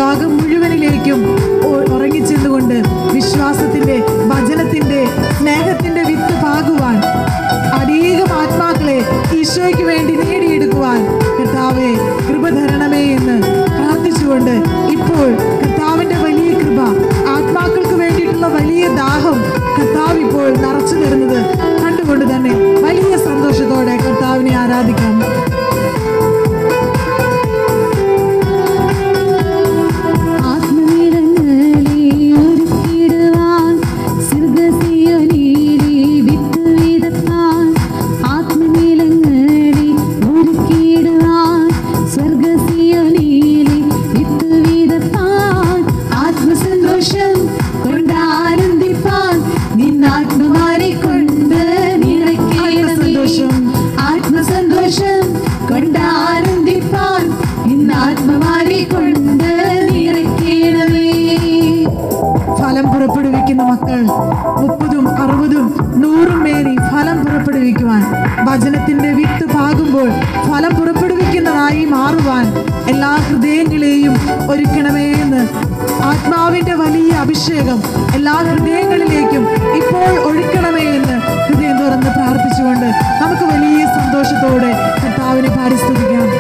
ലോകം മുഴുവനിലേക്കും ഒ- ഉറങ്ങിച്ചെന്നുകൊണ്ട് വിശ്വാസത്തിന്റെ വചനത്തിന്റെ സ്നേഹത്തിന്റെ വിത്ത് പാകുവാൻ അനേകം ആത്മാക്കളെ ഈശോയ്ക്ക് വേണ്ടി നേടിയെടുക്കുവാൻ കർത്താവെ കൃപ തരണമേ എന്ന് പ്രാർത്ഥിച്ചുകൊണ്ട് ഇപ്പോൾ കർത്താവിന്റെ വലിയ കൃപ ആത്മാക്കൾക്ക് വേണ്ടിയിട്ടുള്ള വലിയ ദാഹം കർത്താവ് ഇപ്പോൾ നിറച്ചു തരുന്നത് കണ്ടുകൊണ്ട് തന്നെ വലിയ സന്തോഷത്തോടെ കർത്താവിനെ ആരാധിക്കാം ആത്മനിരങ്ങളെ ഒരുക്കിടുവാൻ സ്വർഗ്ഗസിയോനിലെ വിത്ത് വിതപ്പാൻ ആത്മനിലങ്ങളെ ഒരുക്കിടുവാൻ സ്വർഗ്ഗസിയോനിലെ വിത്ത് വിതപ്പാൻ ആത്മസന്തോഷം കൊണ്ടാനന്ദിപ്പാൻ നിന്നാത്മമാരെ കൊണ്ട് നിറയ്ക്കേണമേ ആത്മസന്തോഷം. ആത്മസന്തോഷം കൊണ്ടാനന്ദിപ്പാൻ ഇന്നാത്മമാരെ കൊണ്ട് നിറയ്ക്കണമേ ഫലം പുറപ്പെടുവിക്കുന്ന മക്കൾ മുപ്പതും അറുപതും നൂറും മേനി ഫലം പുറപ്പെടുവിക്കുവാൻ വചനത്തിന്റെ വിത്ത് പാകുമ്പോൾ ഫലം പുറപ്പെടുവിക്കുന്നതായി മാറുവാൻ എല്ലാ ഹൃദയങ്ങളെയും ഒരുക്കണമേ എന്ന് ആത്മാവിന്റെ വലിയ അഭിഷേകം എല്ലാ ഹൃദയങ്ങളിലേക്കും ഇപ്പോൾ ഒഴുക്കണമേ എന്ന് ഹൃദയം തുറന്ന് പ്രാർത്ഥിച്ചുകൊണ്ട് നമുക്ക് വലിയ സന്തോഷത്തോടെ കർത്താവിനെ പാരിസ്തുതിക്കാം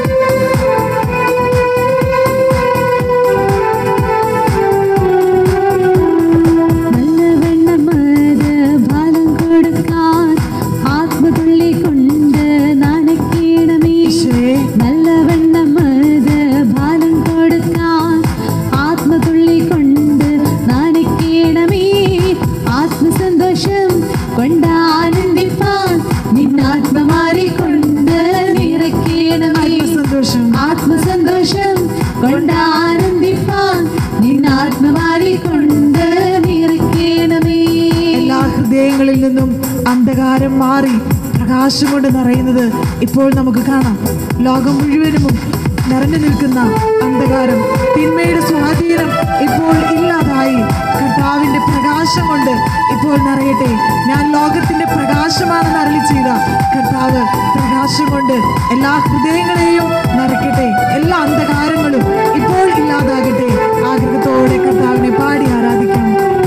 നല്ലവണ്ണമത് ഫലം കൊടുക്കാൻ ആത്മതുള്ളി കൊണ്ട് നനയ്ക്കണമേ ഈശോയെ നല്ലവണ്ണമത് ഫലം കൊടുക്കാൻ ആത്മതുള്ളി കൊണ്ട് നനയ്ക്കണമേ ആത്മസന്തോഷം കൊണ്ട് ആനന്ദിപ്പാൻ നിന്നാത്മമാരെ കൊണ്ട് നിറയ്ക്കണമേ സന്തോഷം ആത്മസന്തോഷം കൊണ്ട് ആനന്ദിപ്പാൻ നിന്നാത്മമാരെ കൊണ്ട് നിറയ്ക്കണമേ എല്ലാ ഹൃദയങ്ങളിൽ നിന്നും അന്ധകാരം മാറി പ്രകാശം കൊണ്ട് നിറയുന്നത് ഇപ്പോൾ നമുക്ക് കാണാം ലോകം മുഴുവനും നിറഞ്ഞു നിൽക്കുന്ന അന്ധകാരം തിന്മയുടെ സ്വാധീനം ഇപ്പോൾ ഇല്ലാതായി കർത്താവിന്റെ പ്രകാശം കൊണ്ട് ഇപ്പോൾ നിറയട്ടെ ഞാൻ ലോകത്തിന്റെ പ്രകാശമാണെന്ന് അരളി ചെയ്ത കർത്താവ് പ്രകാശം കൊണ്ട് എല്ലാ ഹൃദയങ്ങളെയും നിറയ്ക്കട്ടെ എല്ലാ അന്ധകാരങ്ങളും ഇപ്പോൾ ഇല്ലാതാകട്ടെ ആഗ്രഹത്തോടെ കർത്താവിനെ പാടി ആരാധിക്കാം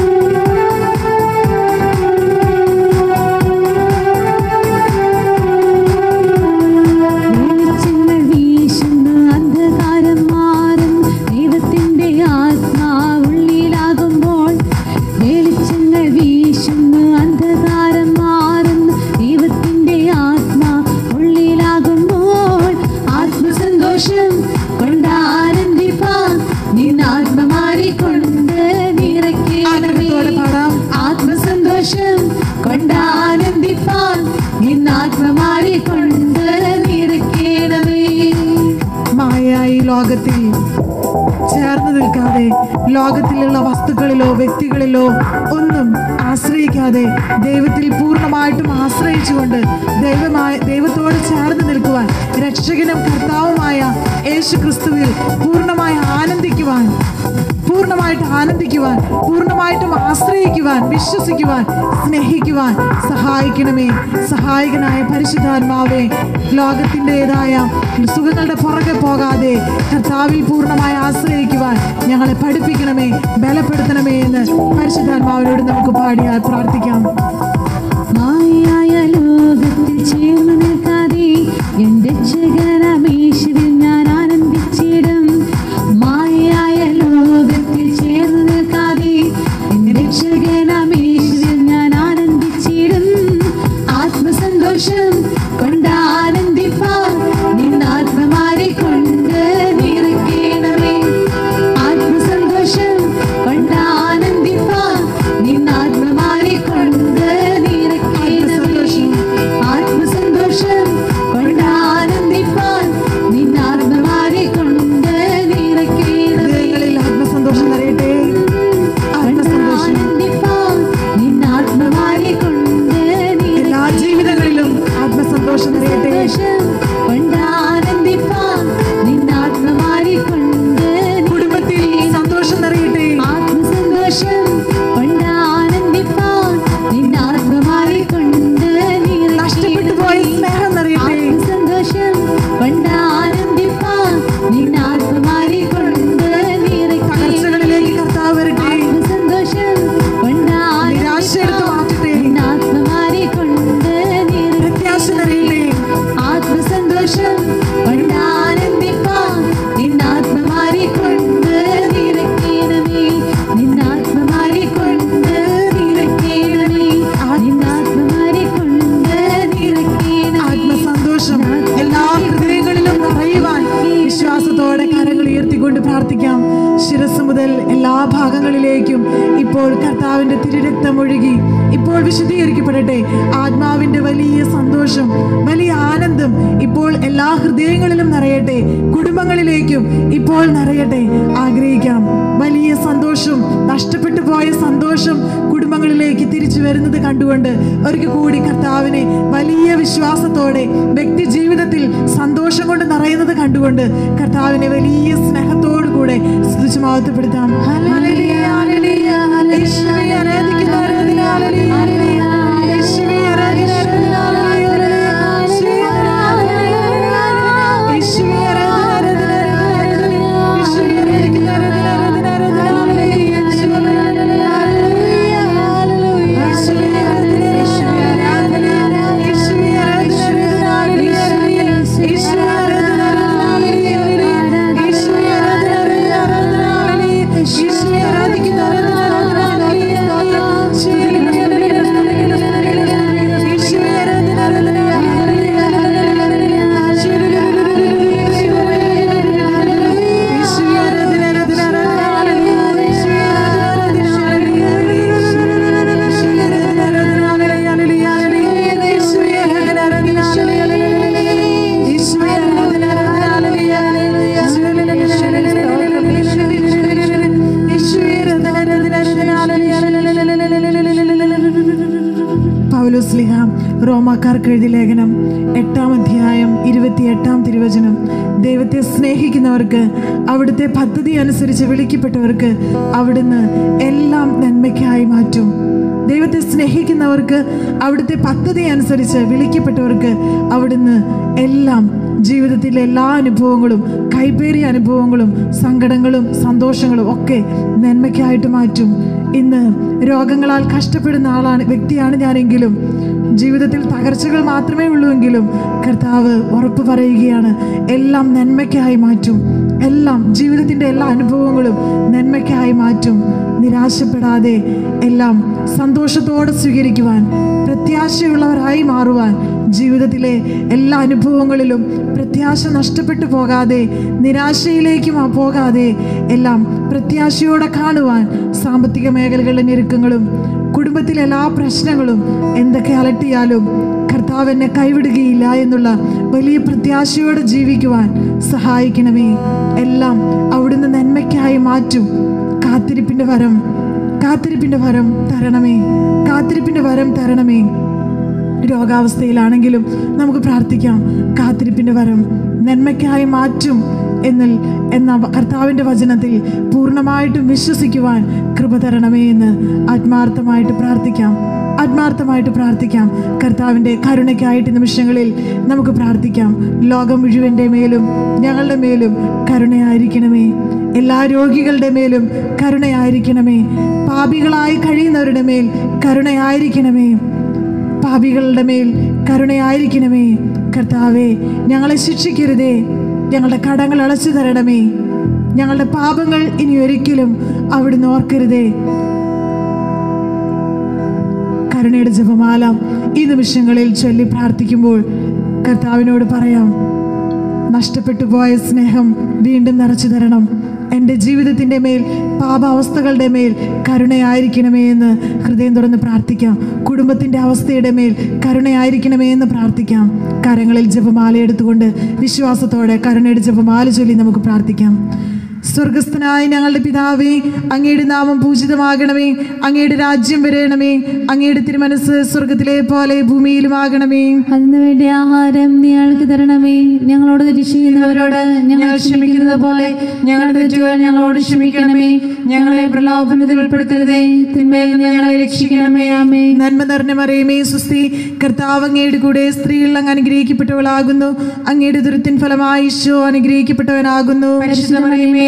വെളിച്ചങ്ങൾ വീശുന്നു അന്ധകാരം മാറും ദൈവത്തിന്റെ ആത്മാവുള്ളിലാകുമ്പോൾ വെളിച്ചങ്ങൾ വീശുന്നു അന്ധകാരം മാറും ദൈവത്തിന്റെ ആത്മാ ഉള്ളിലാകുമ്പോൾ ആത്മസന്തോഷം കൊണ്ട് ആനന്ദിപ്പാൻ നിന്നാത്മമാരെ കൊണ്ട് നിറയ്ക്കണമേ ആഗ്രഹത്തോടെ പാടാം ആത്മസന്തോഷം കൊണ്ട് ആനന്ദിപ്പാൻ നിന്നാത്മമാരെ കൊണ്ട് നിറയ്ക്കണമേ മായയായി ലോകത്തിൽ ചേർന്ന് നിൽക്കാതെ ലോകത്തിലുള്ള വസ്തുക്കളിലോ വ്യക്തികളിലോ ഒന്നും ആശ്രയിക്കാതെ ദൈവത്തിൽ പൂർണ്ണമായിട്ടും ആശ്രയിച്ചുകൊണ്ട് ദൈവമായ ദൈവത്തോട് ചേർന്ന് നിൽക്കുവാൻ രക്ഷകനും കർത്താവുമായ യേശു ക്രിസ്തുവിൽ പൂർണ്ണമായി ആനന്ദിക്കുവാൻ പൂർണ്ണമായിട്ട് ആനന്ദിക്കുവാൻ പൂർണ്ണമായിട്ടും ആശ്രയിക്കുവാൻ വിശ്വസിക്കുവാൻ സ്നേഹിക്കുവാൻ സഹായിക്കണമേ സഹായകനായ പരിശുദ്ധാത്മാവേ ലോകത്തിൻ്റെതായ സുഖങ്ങളുടെ പുറകെ പോകാതെ കർത്താവിൽ പൂർണ്ണമായി ആശ്രയിക്കുവാൻ ഞങ്ങളെ പഠിപ്പിക്കണമേ ബലപ്പെടുത്തണമേ എന്ന് പരിശുദ്ധാത്മാവിനോട് നമുക്ക് പാടിയാൽ പ്രാർത്ഥിക്കാം മായായ ലോകത്തിൽ ചേർന്ന് നിൽക്കാതെ എന്റെ രക്ഷകരമേശുവിൽ ഞാൻ ആനന്ദിച്ചിടും മായായ ലോകത്തിൽ ചേർന്ന് നിൽക്കാതെ എന്റെ രക്ഷകരമേശുവിൽ ഞാൻ ആനന്ദിച്ചിടും ആത്മസന്തോഷം കൊണ്ട് ആനന്ദിപ്പാൻ നിന്നാത്മമാരെ കൊണ്ട് നിറയ്ക്കണമേ ആത്മസന്തോഷം കൊണ്ട് ആനന്ദിപ്പാൻ നിന്നാത്മമാരെ കൊണ്ട് നിറയ്ക്കണമേ ആത്മസന്തോഷം ആത്മസന്തോഷം കൊണ്ടാനന്ദിപ്പാൻ നിന്നാത്മമാരെ കൊണ്ട് നിറയ്ക്കണമേ നിന്നാത്മമാരെ കൊണ്ട് നിറയ്ക്കണമേ നിന്നാത്മമാരെ കൊണ്ട് നിറയ്ക്കണമേ ആത്മസന്തോഷം എല്ലാ ഹൃദയങ്ങളിലും നിറയുവാൻ വിശ്വാസത്തോടെ കരങ്ങൾ ഉയർത്തിക്കൊണ്ട് പ്രാർത്ഥിക്കാം ശിരസ് മുതൽ എല്ലാ ഭാഗങ്ങളിലേക്കും ഇപ്പോൾ കർത്താവിന്റെ തിരുരക്തം ഒഴുകി ഇപ്പോൾ വിശദീകരിക്കപ്പെടട്ടെ ആത്മാവിന്റെ വലിയ സന്തോഷം വലിയ ആനന്ദം ഇപ്പോൾ എല്ലാ ഹൃദയങ്ങളിലും നിറയട്ടെ കുടുംബങ്ങളിലേക്കും ഇപ്പോൾ നിറയട്ടെ ആഗ്രഹിക്കാം വലിയ സന്തോഷം നഷ്ടപ്പെട്ടു പോയ സന്തോഷം കുടുംബങ്ങളിലേക്ക് തിരിച്ചു വരുന്നത് കണ്ടുകൊണ്ട് ഒരിക്കൽ കൂടി കർത്താവിനെ വലിയ വിശ്വാസത്തോടെ വ്യക്തി ജീവിതത്തിൽ സന്തോഷം കൊണ്ട് നിറയുന്നത് കണ്ടുകൊണ്ട് കർത്താവിനെ വലിയ സ്നേഹത്തോടു കൂടെ സ്തുതിച്ച് മഹത്വപ്പെടുത്താം ഹല്ലേലൂയ, ഹല്ലേലൂയ, ഹല്ലേലൂയ. യേശുവേ ആരാധിക്കുന്നു, ആരാധന, ഹല്ലേലൂയ. യേശുവേ ആരാധന, ആരാധന, ഹല്ലേലൂയ. യേശുവേ ആരാധന, ആരാധന. യേശുവേ ആരാധന, ആരാധന, ആരാധന. യേശുവേ ആരാധിക്കുന്നു, ആരാധന, ആരാധന, ആരാധന, ഹല്ലേലൂയ. യേശുവേ ആരാധന, ഹല്ലേലൂയ, ഹല്ലേലൂയ. യേശുവേ ആരാധന, യേശുവേ ആരാധന, യേശുവേ ആരാധന, ആരാധന, ഹല്ലേലൂയ. യേശുവേ ആരാധന, ഹല്ലേലൂയ, ഹല്ലേലൂയ. യേശുവേ ആരാധന, ആരാധന, ഹല്ലേലൂയ. യേശുവേ ആരാധിക്കുന്നു, ആരാധന, ആരാധന, ഹല്ലേലൂയ. യേശുവേ യേശുവേ ആരാധന, ആരാധന, ഹല്ലേലൂയ. യേശുവേ ആരാധന, ആരാധന, ആരാധന, ഹല്ലേലൂയ. യേശുവേ ആരാധന, ആരാധന, ഹല്ലേലൂയ. യേശുവേ ആരാധന, ആരാധന, ഹല്ലേലൂയ, ഹല്ലേലൂയ. യേശുവേ ആരാധന, ആരാധന, ഹല്ലേലൂയ. യേശുവേ ആരാധന, ആരാധന, ഹല്ലേലൂയ, ഹല്ലേലൂയ. യേശുവേ ആരാധന, ആരാധന, ആരാധന, ഹല്ലേലൂയ. പൗലോസ്ലിഹ റോമാക്കാർക്ക് എഴുതിയ ലേഖനം എട്ടാം അധ്യായം ഇരുപത്തിയെട്ടാം തിരുവചനം ദൈവത്തെ സ്നേഹിക്കുന്നവർക്ക് അവിടുത്തെ പദ്ധതി അനുസരിച്ച് വിളിക്കപ്പെട്ടവർക്ക് അവിടുന്ന് എല്ലാം നന്മയ്ക്കായി മാറ്റും ദൈവത്തെ സ്നേഹിക്കുന്നവർക്ക് അവിടുത്തെ പദ്ധതി അനുസരിച്ച് വിളിക്കപ്പെട്ടവർക്ക് അവിടുന്ന് എല്ലാം ജീവിതത്തിലെ എല്ലാ അനുഭവങ്ങളും കൈപ്പേറിയ അനുഭവങ്ങളും സങ്കടങ്ങളും സന്തോഷങ്ങളും ഒക്കെ നന്മയ്ക്കായിട്ട് മാറ്റും ഇന്ന് രോഗങ്ങളാൽ കഷ്ടപ്പെടുന്ന ആളാണ് വ്യക്തിയാണ് ഞാനെങ്കിലും ജീവിതത്തിൽ തകർച്ചകൾ മാത്രമേ ഉള്ളൂവെങ്കിലും കർത്താവ് ഉറപ്പ് പറയുകയാണ് എല്ലാം നന്മയ്ക്കായി മാറ്റും എല്ലാം ജീവിതത്തിൻ്റെ എല്ലാ അനുഭവങ്ങളും നന്മയ്ക്കായി മാറ്റും നിരാശപ്പെടാതെ എല്ലാം സന്തോഷത്തോടെ സ്വീകരിക്കുവാൻ പ്രത്യാശയുള്ളവരായി മാറുവാൻ ജീവിതത്തിലെ എല്ലാ അനുഭവങ്ങളിലും പ്രത്യാശ നഷ്ടപ്പെട്ടു പോകാതെ നിരാശയിലേക്ക് മാ- പോകാതെ എല്ലാം പ്രത്യാശയോടെ കാണുവാൻ സാമ്പത്തിക മേഖലകളിലെ ഞെരുക്കങ്ങളും കുടുംബത്തിലെ എല്ലാ പ്രശ്നങ്ങളും എന്തൊക്കെ അലട്ടിയാലും കർത്താവ് എന്നെ കൈവിടുകയില്ല എന്നുള്ള വലിയ പ്രത്യാശയോടെ ജീവിക്കുവാൻ സഹായിക്കണമേ എല്ലാം അവിടുന്ന് നന്മയ്ക്കായി മാറ്റും കാത്തിരിപ്പിന്റെ വരം കാത്തിരിപ്പിന്റെ വരം തരണമേ കാത്തിരിപ്പിന്റെ വരം തരണമേ രോഗാവസ്ഥയിലാണെങ്കിലും നമുക്ക് പ്രാർത്ഥിക്കാം കാത്തിരിപ്പിന്റെ വരം നന്മയ്ക്കായി മാറ്റും എന്നിൽ എന്ന കർത്താവിൻ്റെ വചനത്തിൽ പൂർണ്ണമായിട്ടും വിശ്വസിക്കുവാൻ കൃപ തരണമേ എന്ന് ആത്മാർത്ഥമായിട്ട് പ്രാർത്ഥിക്കാം ആത്മാർത്ഥമായിട്ട് പ്രാർത്ഥിക്കാം കർത്താവിൻ്റെ കരുണയ്ക്കായിട്ട് ഈ നിമിഷങ്ങളിൽ നമുക്ക് പ്രാർത്ഥിക്കാം ലോകം മുഴുവൻ്റെ മേലും ഞങ്ങളുടെ മേലും കരുണയായിരിക്കണമേ എല്ലാ രോഗികളുടെ മേലും കരുണയായിരിക്കണമേ പാപികളായി കഴിയുന്നവരുടെ മേൽ കരുണയായിരിക്കണമേ പാപികളുടെ മേൽ കരുണയായിരിക്കണമേ കർത്താവേ ഞങ്ങളെ ശിക്ഷിക്കരുതേ ഞങ്ങളുടെ കടങ്ങൾ അടച്ചു തരണമേ ഞങ്ങളുടെ പാപങ്ങൾ ഇനി ഒരിക്കലും അവിടുന്ന് ഓർക്കരുതേ കരുണയുടെ ജപമാല ഈ നിമിഷങ്ങളിൽ ചൊല്ലി പ്രാർത്ഥിക്കുമ്പോൾ കർത്താവിനോട് പറയാം നഷ്ടപ്പെട്ടു പോയ സ്നേഹം വീണ്ടും നിറച്ചു തരണം എൻ്റെ ജീവിതത്തിൻ്റെ മേൽ പാപാവസ്ഥകളുടെ മേൽ കരുണയായിരിക്കണമേ എന്ന് ഹൃദയം തുറന്ന് പ്രാർത്ഥിക്കാം കുടുംബത്തിൻ്റെ അവസ്ഥയുടെ മേൽ കരുണയായിരിക്കണമേ എന്ന് പ്രാർത്ഥിക്കാം കരങ്ങളിൽ ജപമാല എടുത്തുകൊണ്ട് വിശ്വാസത്തോടെ കരുണയുടെ ജപമാല ചൊല്ലി നമുക്ക് പ്രാർത്ഥിക്കാം സ്വർഗസ്ഥനായ ഞങ്ങളുടെ പിതാവേ അങ്ങയുടെ നാമം പൂജിതമാകണമേ അങ്ങയുടെ രാജ്യം വരയണമേ അങ്ങയുടെ തിരുമനസ് സ്വർഗത്തിലെ പോലെ ഭൂമിയിലുമാകണമേ അതിനു വേണ്ടി ആഹാരം നീ ഞങ്ങൾക്ക് തരണമേ ഞങ്ങളോട് തെറ്റ് ചെയ്യുന്നവരോട് ഞങ്ങൾ ക്ഷമിക്കുന്നത് പോലെ ഞങ്ങളുടെ തെറ്റുകൾ ഞങ്ങളോട് ക്ഷമിക്കണമേ ഞങ്ങളെ പ്രലോഭനത്തിൽ ഉൾപ്പെടുത്തരുതേ തിന്മയിൽ നിന്ന് ഞങ്ങളെ രക്ഷിക്കണമേ ആമേ നന്മ നിറഞ്ഞ മറിയമേ സുസ്തി കർത്താവ് അങ്ങയുടെ കൂടെ സ്ത്രീകൾ അങ്ങ് അനുഗ്രഹിക്കപ്പെട്ടവളാകുന്നു അങ്ങയുടെ ദുരിത്തിൻ ഫലമായി ഈശോ അനുഗ്രഹിക്കപ്പെട്ടവനാകുന്നു പരിശുദ്ധമറിയമേ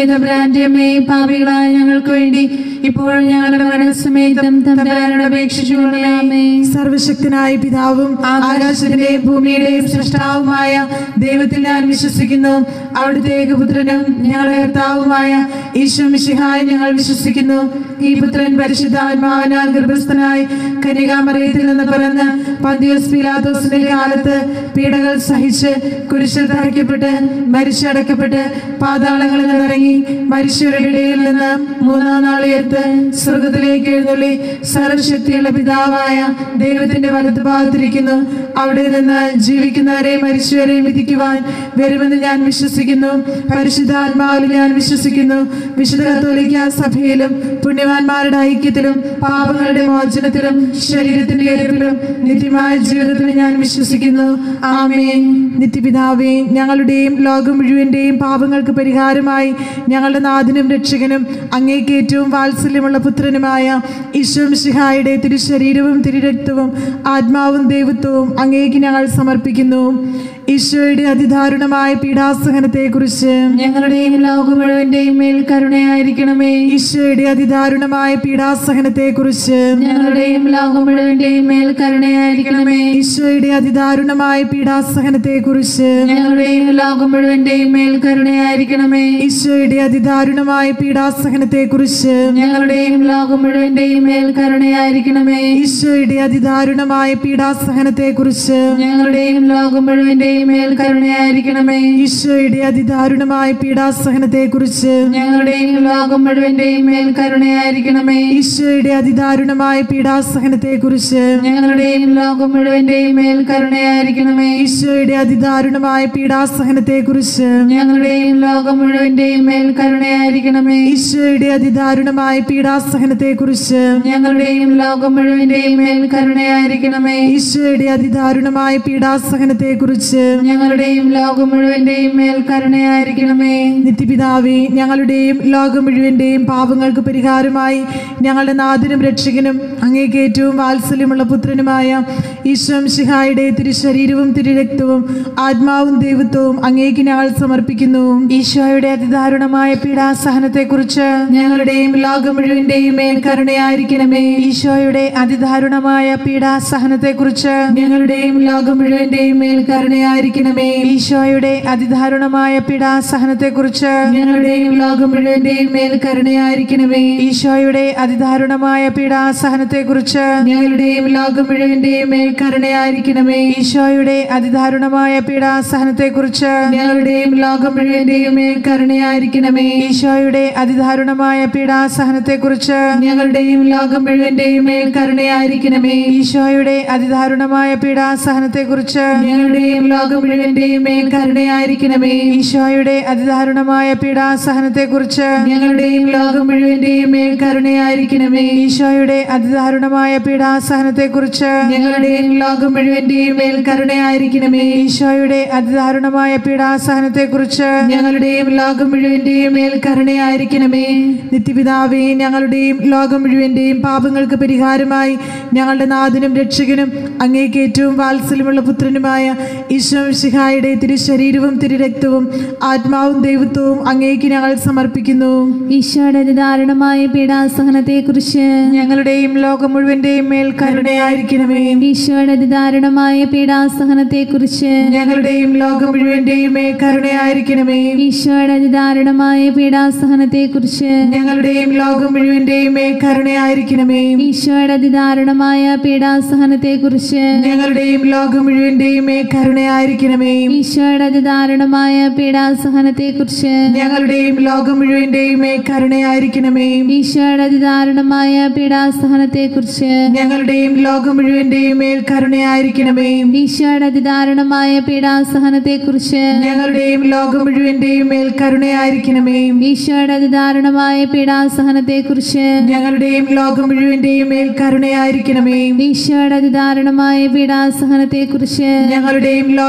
തമ്പുരാന്റെ അമ്മേ പാപികളായ ഞങ്ങൾക്ക് വേണ്ടി ഇപ്പോഴും ഞങ്ങളുടെ മരണസമേതം തമ്പുരാനോട് അപേക്ഷിച്ചു കൊള്ളാമേ സർവശക്തനായ പിതാവും ആകാശത്തിന്റെയും ഭൂമിയുടെയും സൃഷ്ടാവുമായ ദൈവത്തിൽ ഞാൻ വിശ്വസിക്കുന്നു അവിടുത്തെ ഏകപുത്രനും ഞങ്ങളുടെ കർത്താവുമായ ഈശോ മിശിഹായി ഞങ്ങൾ വിശ്വസിക്കുന്നു ഈ പുത്രൻ പരിശുദ്ധാത്മാവിനാൽ ഗർഭസ്ഥനായി കന്യകാമറയത്തിൽ നിന്ന് പിറന്ന് പന്തിയോസ് പിലാത്തോസിന്റെ കാലത്ത് പീഡകൾ സഹിച്ച് കുരിശിൽ തറയ്ക്കപ്പെട്ട് മരിച്ചടക്കപ്പെട്ട് പാതാളങ്ങളിൽ നിന്നിറങ്ങി മരിച്ചവരുടെ ഇടയിൽ നിന്ന് മൂന്നാം നാൾ ഉയർത്ത് സ്വർഗത്തിലേക്ക് എഴുന്നള്ളി സർവശക്തിയുള്ള പിതാവായ ദൈവത്തിന്റെ വലത്ത് ഭാഗത്തിരിക്കുന്നു അവിടെ നിന്ന് ജീവിക്കുന്നവരെ മരിച്ചവരെയും വിധിക്കുവാൻ വരുമെന്ന് ഞാൻ വിശ്വസിക്കുന്നു പരിശുദ്ധാത്മാവിൽ ഞാൻ വിശ്വസിക്കുന്നു വിശുദ്ധ കത്തോലിക്ക സഭയിലും പുണ്യവാന്മാരുടെ ഐക്യത്തിലും പാപങ്ങളുടെ മോചനത്തിലും ശരീരത്തിന്റെ എരിപ്പിലും നിത്യമായ ജീവിതത്തിലും ഞാൻ വിശ്വസിക്കുന്നു ആമേൻ നിത്യപിതാവേ ഞങ്ങളുടെയും ലോകം മുഴുവന്റെയും പാപങ്ങൾക്ക് പരിഹാരമായി ഞങ്ങളുടെ നാഥനും രക്ഷകനും അങ്ങേക്ക് ഏറ്റവും വാത്സല്യമുള്ള പുത്രനുമായ ഈശോ മിശിഹായുടെ തിരുശരീരവും തിരുരക്തവും ആത്മാവും ദൈവത്വവും അങ്ങേക്ക് ഞങ്ങൾ സമർപ്പിക്കുന്നു ഈശോയുടെ അതിദാരുണമായ പീഡാസഹനത്തെക്കുറിച്ച് ഞങ്ങളുടെയും ലോകം മുഴുവന്റെയും മേൽ കരുണയായിരിക്കണമേ ഈശോയുടെ അതിദാരുണമായ പീഡാസഹനത്തെക്കുറിച്ച് ഞങ്ങളുടെയും ലോകം മുഴുവന്റെയും മേൽ കരുണയായിരിക്കണമേ ഈശോയുടെ അതിദാരുണമായ പീഡാസഹനത്തെക്കുറിച്ച് ഞങ്ങളുടെയും ലോകം മുഴുവന്റെയും മേൽ കരുണയായിരിക്കണമേ ഈശോയുടെ അതിദാരുണമായ പീഡാസഹനത്തെക്കുറിച്ച് ഞങ്ങളുടെയും ലോകം മുഴുവന്റെയും മേൽ കരുണയായിരിക്കണമേ ഈശോയുടെ അതിദാരുണമായ പീഡാസഹനത്തെക്കുറിച്ച് ഞങ്ങളുടെയും ലോകം മുഴുവന്റെയും മേൽ കരുണയായിരിക്കണമേ ഈശോയുടെ അതിദാരുണമായ പീഡാസഹനത്തെക്കുറിച്ച് ഞങ്ങളുടെയും ലോകം മുഴുവന്റെയും മേൽ കരുണയായിരിക്കണമേ ഈശോയുടെ അതിദാരുണമായ പീഡാസഹനത്തെക്കുറിച്ച് ഞങ്ങളുടെയും ലോകം മുഴുവന്റെയും മേൽ കരുണയായിരിക്കണമേ ഈശോയുടെ അതിദാരുണമായ പീഡാസഹനത്തെക്കുറിച്ച് ഞങ്ങളുടെയും ലോകം മുഴുവന്റെയും മേൽ കരുണയായിരിക്കണമേ ഈശോയുടെ അതിദാരുണമായ പീഡാസഹനത്തെക്കുറിച്ച് ഞങ്ങളുടെയും ലോകം മുഴുവന്റെയും മേൽ കരുണയായിരിക്കണമേ ഈശോയുടെ അതിദാരുണമായ പീഡാസഹനത്തെക്കുറിച്ച് ഞങ്ങളുടെയും ലോകം മുഴുവന്റെയും മേൽ കരുണയായിരിക്കണമേ നിത്യപിതാവേ ഞങ്ങളുടെയും ലോകം മുഴുവന്റെയും പാപങ്ങൾക്ക് പരിഹാരമായി ഞങ്ങളുടെ നാഥനും രക്ഷകനും അങ്ങേക്ക് ഏറ്റവും വാത്സല്യമുള്ള പുത്രനുമായ ഈശ്വം ശിഹായുടെ തിരുശരീരവും തിരുരക്തവും ആത്മാവും ദൈവത്വവും അങ്ങേക്ക് ഞങ്ങൾ സമർപ്പിക്കുന്നു ഈശോയുടെ അതിദാരുണമായ പീഡാസഹനത്തെക്കുറിച്ച് ഞങ്ങളുടെയും ലോകം മുഴുവന്റെയും മേൽ കരുണയായിരിക്കണമേ ഈശോയുടെ അതിദാരുണമായ പീഡാസഹനത്തെക്കുറിച്ച് ഞങ്ങളുടെയും ലോകം മുഴുവന്റെയും മേൽ കരുണയായിരിക്കണമേ ഈശോയുടെ അതിദാരുണമായ പീഡാസഹനത്തെക്കുറിച്ച് ഞങ്ങളുടെയും ലോകം മുഴുവന്റെയും മേൽ കരുണയായിരിക്കണമേ ഈശോയുടെ അതിദാരുണമായ പീഡാസഹനത്തെക്കുറിച്ച് ഞങ്ങളുടെയും ലോകം മുഴുവന്റെയും മേൽ കരുണയായിരിക്കണമേ ഈശോയുടെ അതിദാരുണമായ പീഡാസഹനത്തെക്കുറിച്ച് ഞങ്ങളുടെയും ലോകം മുഴുവന്റെയും മേൽ കരുണയായിരിക്കണമേ ഈശോയുടെ അതിദാരുണമായ പീഡാസഹനത്തെക്കുറിച്ച് ഞങ്ങളുടെയും ലോകം മുഴുവന്റെയും മേൽ കരുണയായിരിക്കണമേ ഈശോയുടെ അതിദാരുണമായ പീഡാസഹനത്തെക്കുറിച്ച് ഞങ്ങളുടെയും ലോകം മുഴുവന്റെയും മേൽ കരുണയായിരിക്കണമേ ഈശോയുടെ അതിദാരുണമായ പീഡാസഹനത്തെക്കുറിച്ച് ഞങ്ങളുടെയും ലോകം മുഴുവന്റെയും മേൽ കരുണയായിരിക്കണമേ ഈശോയുടെ അതിദാരുണമായ പീഡാസഹനത്തെക്കുറിച്ച് ഞങ്ങളുടെയും ലോകം മുഴുവന്റെയും മേൽ കരുണയായിരിക്കണമേ ഈശോയുടെ അതിദാരുണമായ പീഡാസഹനത്തെക്കുറിച്ച് ഞങ്ങളുടെയും ലോകം മുഴുവന്റെയും മേൽ കരുണയായിരിക്കണമേ നിത്യപിതാവേ ഞങ്ങളുടെയും ലോകം മുഴുവന്റെയും പാപങ്ങൾക്ക് പരിഹാരമായി ഞങ്ങളുടെ നാഥനും രക്ഷകനും അങ്ങേക്ക് ഏറ്റവും വാത്സല്യമുള്ള പുത്രനുമായ ഈശോ ശിഹായുടെ തിരുശരീരവും തിരുരക്തവും ആത്മാവും ദൈവത്വവും അങ്ങേക്ക് ഞങ്ങൾ സമർപ്പിക്കുന്നു ഈശോയുടെ അതിദാരുണമായ പീഡാസഹനത്തെക്കുറിച്ച് ഞങ്ങളുടെയും ലോകം മുഴുവന്റെയും മേൽ കരുണയായിരിക്കണമേ ഈശോയുടെ അതിദാരുണമായ പീഡാസഹനത്തെക്കുറിച്ച് ഞങ്ങളുടെയും ലോകം മുഴുവന്റെയും മേൽ കരുണയായിരിക്കണമേ ഈശോയുടെ അതിദാരുണമായ പീഡാസഹനത്തെക്കുറിച്ച് ഞങ്ങളുടെയും ലോകം മുഴുവന്റെയും മേൽ കരുണയായിരിക്കണമേ ഈശോയുടെ അതിദാരുണമായ പീഡാസഹനത്തെക്കുറിച്ച് ഞങ്ങളുടെയും ലോകം മുഴുവന്റെയും മേൽ കരുണയായിരിക്കണമേ ഈശോയുടെ അതിദാരുണമായ പീഡാസഹനത്തെക്കുറിച്ച് ഞങ്ങളുടെയും ലോകം മുഴുവന്റെയും മേൽ കരുണയായിരിക്കണമേ ഈശോയുടെ അതിദാരുണമായ പീഡാസഹനത്തെക്കുറിച്ച് ഞങ്ങളുടെയും ലോകം മുഴുവന്റെയും മേൽ കരുണയായിരിക്കണമേ ഈശോയുടെ അതിദാരുണമായ പീഡാസഹനത്തെക്കുറിച്ച് ഞങ്ങളുടെയും ലോകം മുഴുവന്റെയും മേൽ കരുണയായിരിക്കണമേ ഈശോയുടെ അതിദാരുണമായ പീഡാസഹനത്തെക്കുറിച്ച് ഞങ്ങളുടെയും ലോകം മുഴുവന്റെയും മേൽ കരുണയായിരിക്കണമേ ഈശോയുടെ അതിദാരുണമായ പീഡാസഹനത്തെക്കുറിച്ച് ഞങ്ങളുടെയും ലോകം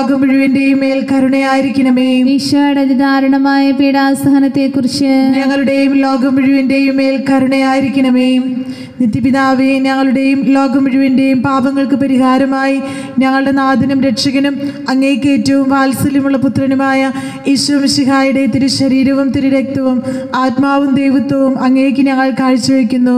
ലോകം മുഴുവന്റെയും മേൽ കരുണയായിരിക്കണമേ ഈശോയുടെ അതിദാരുണമായ പീഡാസഹനത്തെക്കുറിച്ച് ഞങ്ങളുടെയും ലോകം മുഴുവന്റെയും മേൽ കരുണയായിരിക്കണമേ നിത്യപിതാവേ ഞങ്ങളുടെയും ലോകം മുഴുവന്റെയും പാപങ്ങൾക്ക് പരിഹാരമായി ഞങ്ങളുടെ നാഥനും രക്ഷകനും അങ്ങേക്ക് ഏറ്റവും വാത്സല്യമുള്ള പുത്രനുമായ ഈശോ മിശിഹായുടെ തിരുശരീരവും തിരുരക്തവും ആത്മാവും ദൈവത്വവും അങ്ങേക്ക് ഞങ്ങൾ കാഴ്ചവെക്കുന്നു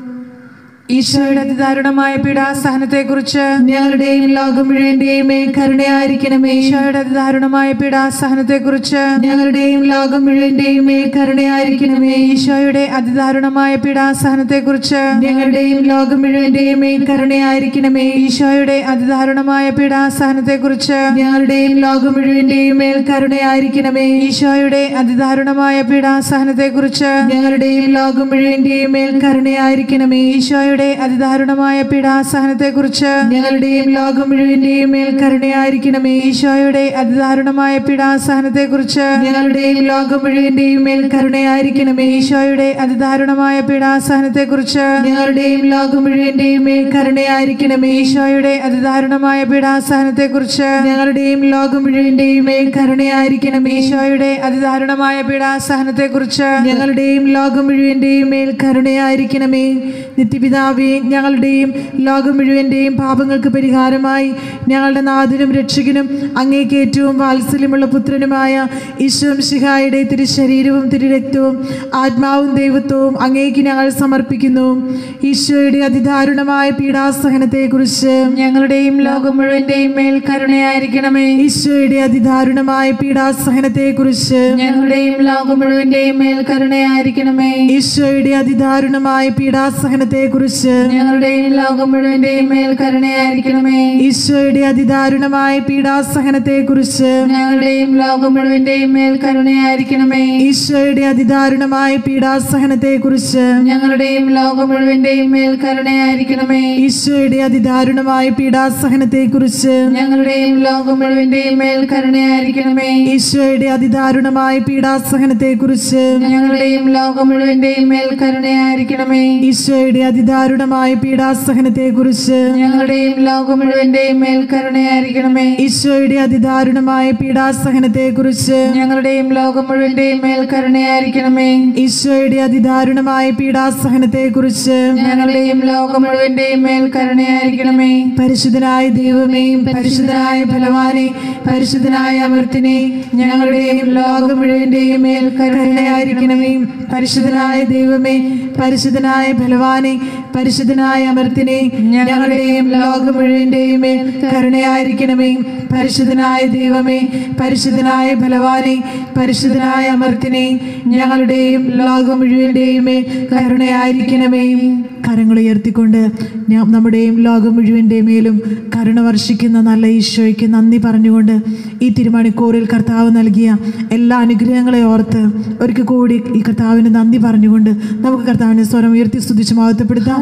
ഈശോയുടെ അതിദാരുണമായ പീഡാസഹനത്തെക്കുറിച്ച് ഞങ്ങളുടെയും ലോകം മുഴുവന്റെയും മേൽ കരുണയായിരിക്കണമേ ഈശോയുടെ അതിദാരുണമായ പീഡാസഹനത്തെക്കുറിച്ച് ഞങ്ങളുടെയും ലോകം മുഴുവന്റെയും മേൽ കരുണയായിരിക്കണമേ ഈശോയുടെ അതിദാരുണമായ പീഡാസഹനത്തെക്കുറിച്ച് ഞങ്ങളുടെയും ലോകം മുഴുവന്റെയും മേൽ കരുണയായിരിക്കണമേ ഈശോയുടെ അതിദാരുണമായ പീഡാസഹനത്തെക്കുറിച്ച് ഞങ്ങളുടെയും ലോകം മുഴുവന്റെയും മേൽ കരുണയായിരിക്കണമേ ഈശോയുടെ അതിദാരുണമായ പീഡാസഹനത്തെക്കുറിച്ച് ഞങ്ങളുടെയും ലോകം മുഴുവന്റെയും മേൽ കരുണയായിരിക്കണമേ ഈശോയുടെ അതിദാരുണമായ പീഡാസഹനത്തെക്കുറിച്ച് ഞങ്ങളുടെയും ലോകം മുഴുവന്റെയും മേൽ കരുണയായിരിക്കണമേ ഈശോയുടെ അതിദാരുണമായ പീഡാസഹനത്തെക്കുറിച്ച് ഞങ്ങളുടെയും ലോകം മുഴുവന്റെയും മേൽ കരുണയായിരിക്കണമേ ഈശോയുടെ അതിദാരുണമായ പീഡാസഹനത്തെക്കുറിച്ച് ഞങ്ങളുടെയും ലോകം മുഴുവന്റെയും മേൽ കരുണയായിരിക്കണമേ ഈശോയുടെ അതിദാരുണമായ പീഡാസഹനത്തെക്കുറിച്ച് ഞങ്ങളുടെയും ലോകം മുഴുവന്റെയും മേൽ കരുണയായിരിക്കണമേ ഈശോയുടെ അതിദാരുണമായ പീഡാസഹനത്തെക്കുറിച്ച് ഞങ്ങളുടെയും ലോകം മുഴുവന്റെയും മേൽ കരുണയായിരിക്കണമേ നിത്യപിതാവേ ഞങ്ങളുടെയും ലോകം മുഴുവന്റെയും പാപങ്ങൾക്ക് പരിഹാരമായി ഞങ്ങളുടെ നാഥനും രക്ഷകനും അങ്ങേക്ക് ഏറ്റവും വാത്സല്യമുള്ള പുത്രനുമായ ഈശ്വം ശിഹായുടെ തിരുശരീരവും തിരുരക്തവും ആത്മാവും ദൈവത്വവും അങ്ങേക്ക് ഞങ്ങൾ സമർപ്പിക്കുന്നു ഈശോയുടെ അതിദാരുണമായ പീഡാസഹനത്തെക്കുറിച്ച് ഞങ്ങളുടെയും ലോകം മുഴുവന്റെയും മേൽ കരുണയായിരിക്കണമേ ഈശോയുടെ അതിദാരുണമായ പീഡാസഹനത്തെക്കുറിച്ച് ഞങ്ങളുടെയും ലോകം മുഴുവന്റെയും മേൽ കരുണയായിരിക്കണമേ ഈശോയുടെ അതിദാരുണമായ പീഡാസഹനത്തെക്കുറിച്ച് ഞങ്ങളുടെയും ലോകം മുഴുവന്റെയും മേൽ കരുണയായിരിക്കണമേ ഈശോയുടെ അതിദാരുണമായ പീഡാസഹനത്തെക്കുറിച്ച് ഞങ്ങളുടെയും ലോകം മുഴുവന്റെയും മേൽ കരുണയായിരിക്കണമേ ഈശോയുടെ അതിദാരുണമായ പീഡാസഹനത്തെക്കുറിച്ച് ഞങ്ങളുടെയും ലോകം മുഴുവന്റെയും മേൽ കരുണയായിരിക്കണമേ ഈശോയുടെ അതിദാരുണമായ പീഡാസഹനത്തെക്കുറിച്ച് ഞങ്ങളുടെയും ലോകം മുഴുവന്റെയും മേൽ കരുണയായിരിക്കണമേ ഈശോയുടെ അതിദാരുണമായ പീഡാസഹനത്തെക്കുറിച്ച് ഞങ്ങളുടെയും ലോകം മുഴുവന്റെയും മേൽ കരുണയായിരിക്കണമേ ഈശോയുടെ അതിദാരുണമായ പീഡാസഹനത്തെക്കുറിച്ച് ഞങ്ങളുടെയും ലോകം മുഴുവന്റെയും മേൽ കരുണയായിരിക്കണമേ ഈശോയുടെ അതിദാരുണമായ പീഡാസഹനത്തെക്കുറിച്ച് ഞങ്ങളുടെയും ലോകം മുഴുവന്റെയും മേൽ കരുണയായിരിക്കണമേ ഈശോയുടെ അതിദാരുണമായ പീഡാസഹനത്തെക്കുറിച്ച് ഞങ്ങളുടെയും ലോകം മുഴുവന്റെയും മേൽ കരുണയായിരിക്കണമേ പരിശുദ്ധനായ ദൈവമേ പരിശുദ്ധനായ ഫലവാനെ പരിശുദ്ധനായ അമർത്തിനെ ഞങ്ങളുടെയും ലോകം മുഴുവന്റെയും മേൽ കരുണയായിരിക്കണമേ പരിശുദ്ധനായ ദൈവമേ പരിശുദ്ധനായ ഫലവാനെ പരിശുദ്ധനായ അമർത്തിനെ ഞങ്ങളുടെയും ലോകം മുഴുവന്റെയും മേൽ കരുണയായിരിക്കണമേ പരിശുദ്ധനായ ദൈവമേ പരിശുദ്ധനായ ഫലവാനെ പരിശുദ്ധനായ അമർത്തിനെ ഞങ്ങളുടെയും ലോകം മുഴുവന്റെയും മേൽ കരുണയായിരിക്കണമേ കരങ്ങൾ ഉയർത്തിക്കൊണ്ട് ഞാൻ നമ്മുടെയും ലോകം മുഴുവൻ്റെ മേലും കരുണ വർഷിക്കുന്ന നല്ല ഈശോയ്ക്ക് നന്ദി പറഞ്ഞുകൊണ്ട് ഈ തിരുമണിക്കൂറിൽ കർത്താവ് നൽകിയ എല്ലാ അനുഗ്രഹങ്ങളെ ഓർത്ത് ഒരിക്കൽ കൂടി ഈ കർത്താവിന് നന്ദി പറഞ്ഞുകൊണ്ട് നമുക്ക് കർത്താവിനെ സ്വരം ഉയർത്തി സ്തുതിച്ച് മഹത്വപ്പെടുത്താം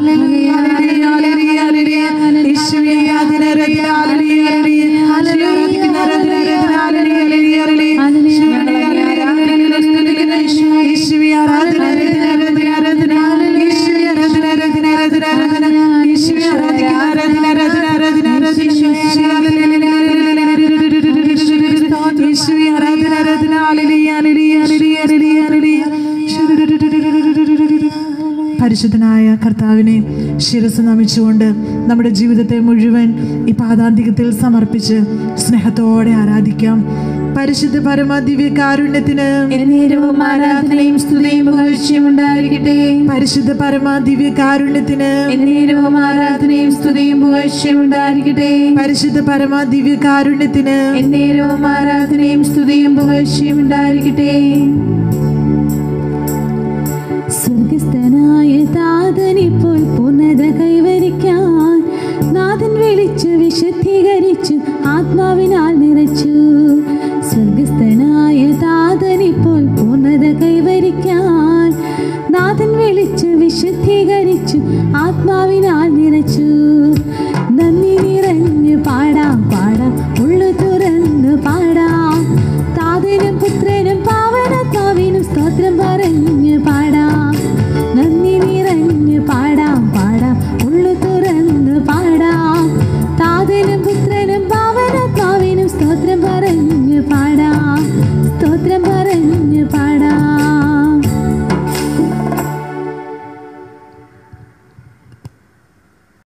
ഈശോയെ ആരാധന, ഹല്ലേലൂയ, ഹല്ലേലൂയ, ഈശോയെ ആരാധന, ആരാധന, ആരാധന, ഈശോയെ ആരാധന, ആരാധന, ആരാധന, ആരാധന, ഈശോയെ ആരാധിക്കുന്ന ആരാധന, ആരാധന, ആരാധന, ആരാധന, ഈശോയെ ആരാധന, ഈശോയെ ആരാധന, ആരാധന, ഹല്ലേലൂയ, ഹല്ലേലൂയ, ഹല്ലേലൂയ, ഹല്ലേലൂയ, ഹല്ലേലൂയ. പരിശുദ്ധനായ കർത്താവിനെ ശിരസ് നമിച്ചുകൊണ്ട് നമ്മുടെ ജീവിതത്തെ മുഴുവൻ ഈ പാതാന്തികത്തിൽ സമർപ്പിച്ച് സ്നേഹത്തോടെ ആരാധിക്കാം പരിശുദ്ധ പരമ ദിവ്യ കാരുണ്യത്തിന് എന്നേരവും ആരാധനയും സ്തുതിയും പുകഴ്ചയും ഉണ്ടായിരിക്കട്ടെ പരിശുദ്ധ പരമ ദിവ്യ കാരുണ്യത്തിന് എന്നേരവും ആരാധനയും സ്തുതിയും പുകഴ്ചയും ഉണ്ടായിരിക്കട്ടെ പരിശുദ്ധ പരമ ദിവ്യ കാരുണ്യത്തിന് എന്നേരവും ആരാധനയും സ്തുതിയും പുകഴ്ചയും ഉണ്ടായിരിക്കട്ടെ സ്വർഗസ്ഥനായ താതനിപ്പോൾ പൂർണ്ണത കൈവരിക്കാൻ നാഥൻ വിളിച്ചു വിശുദ്ധീകരിച്ചു ആത്മാവിനാൽ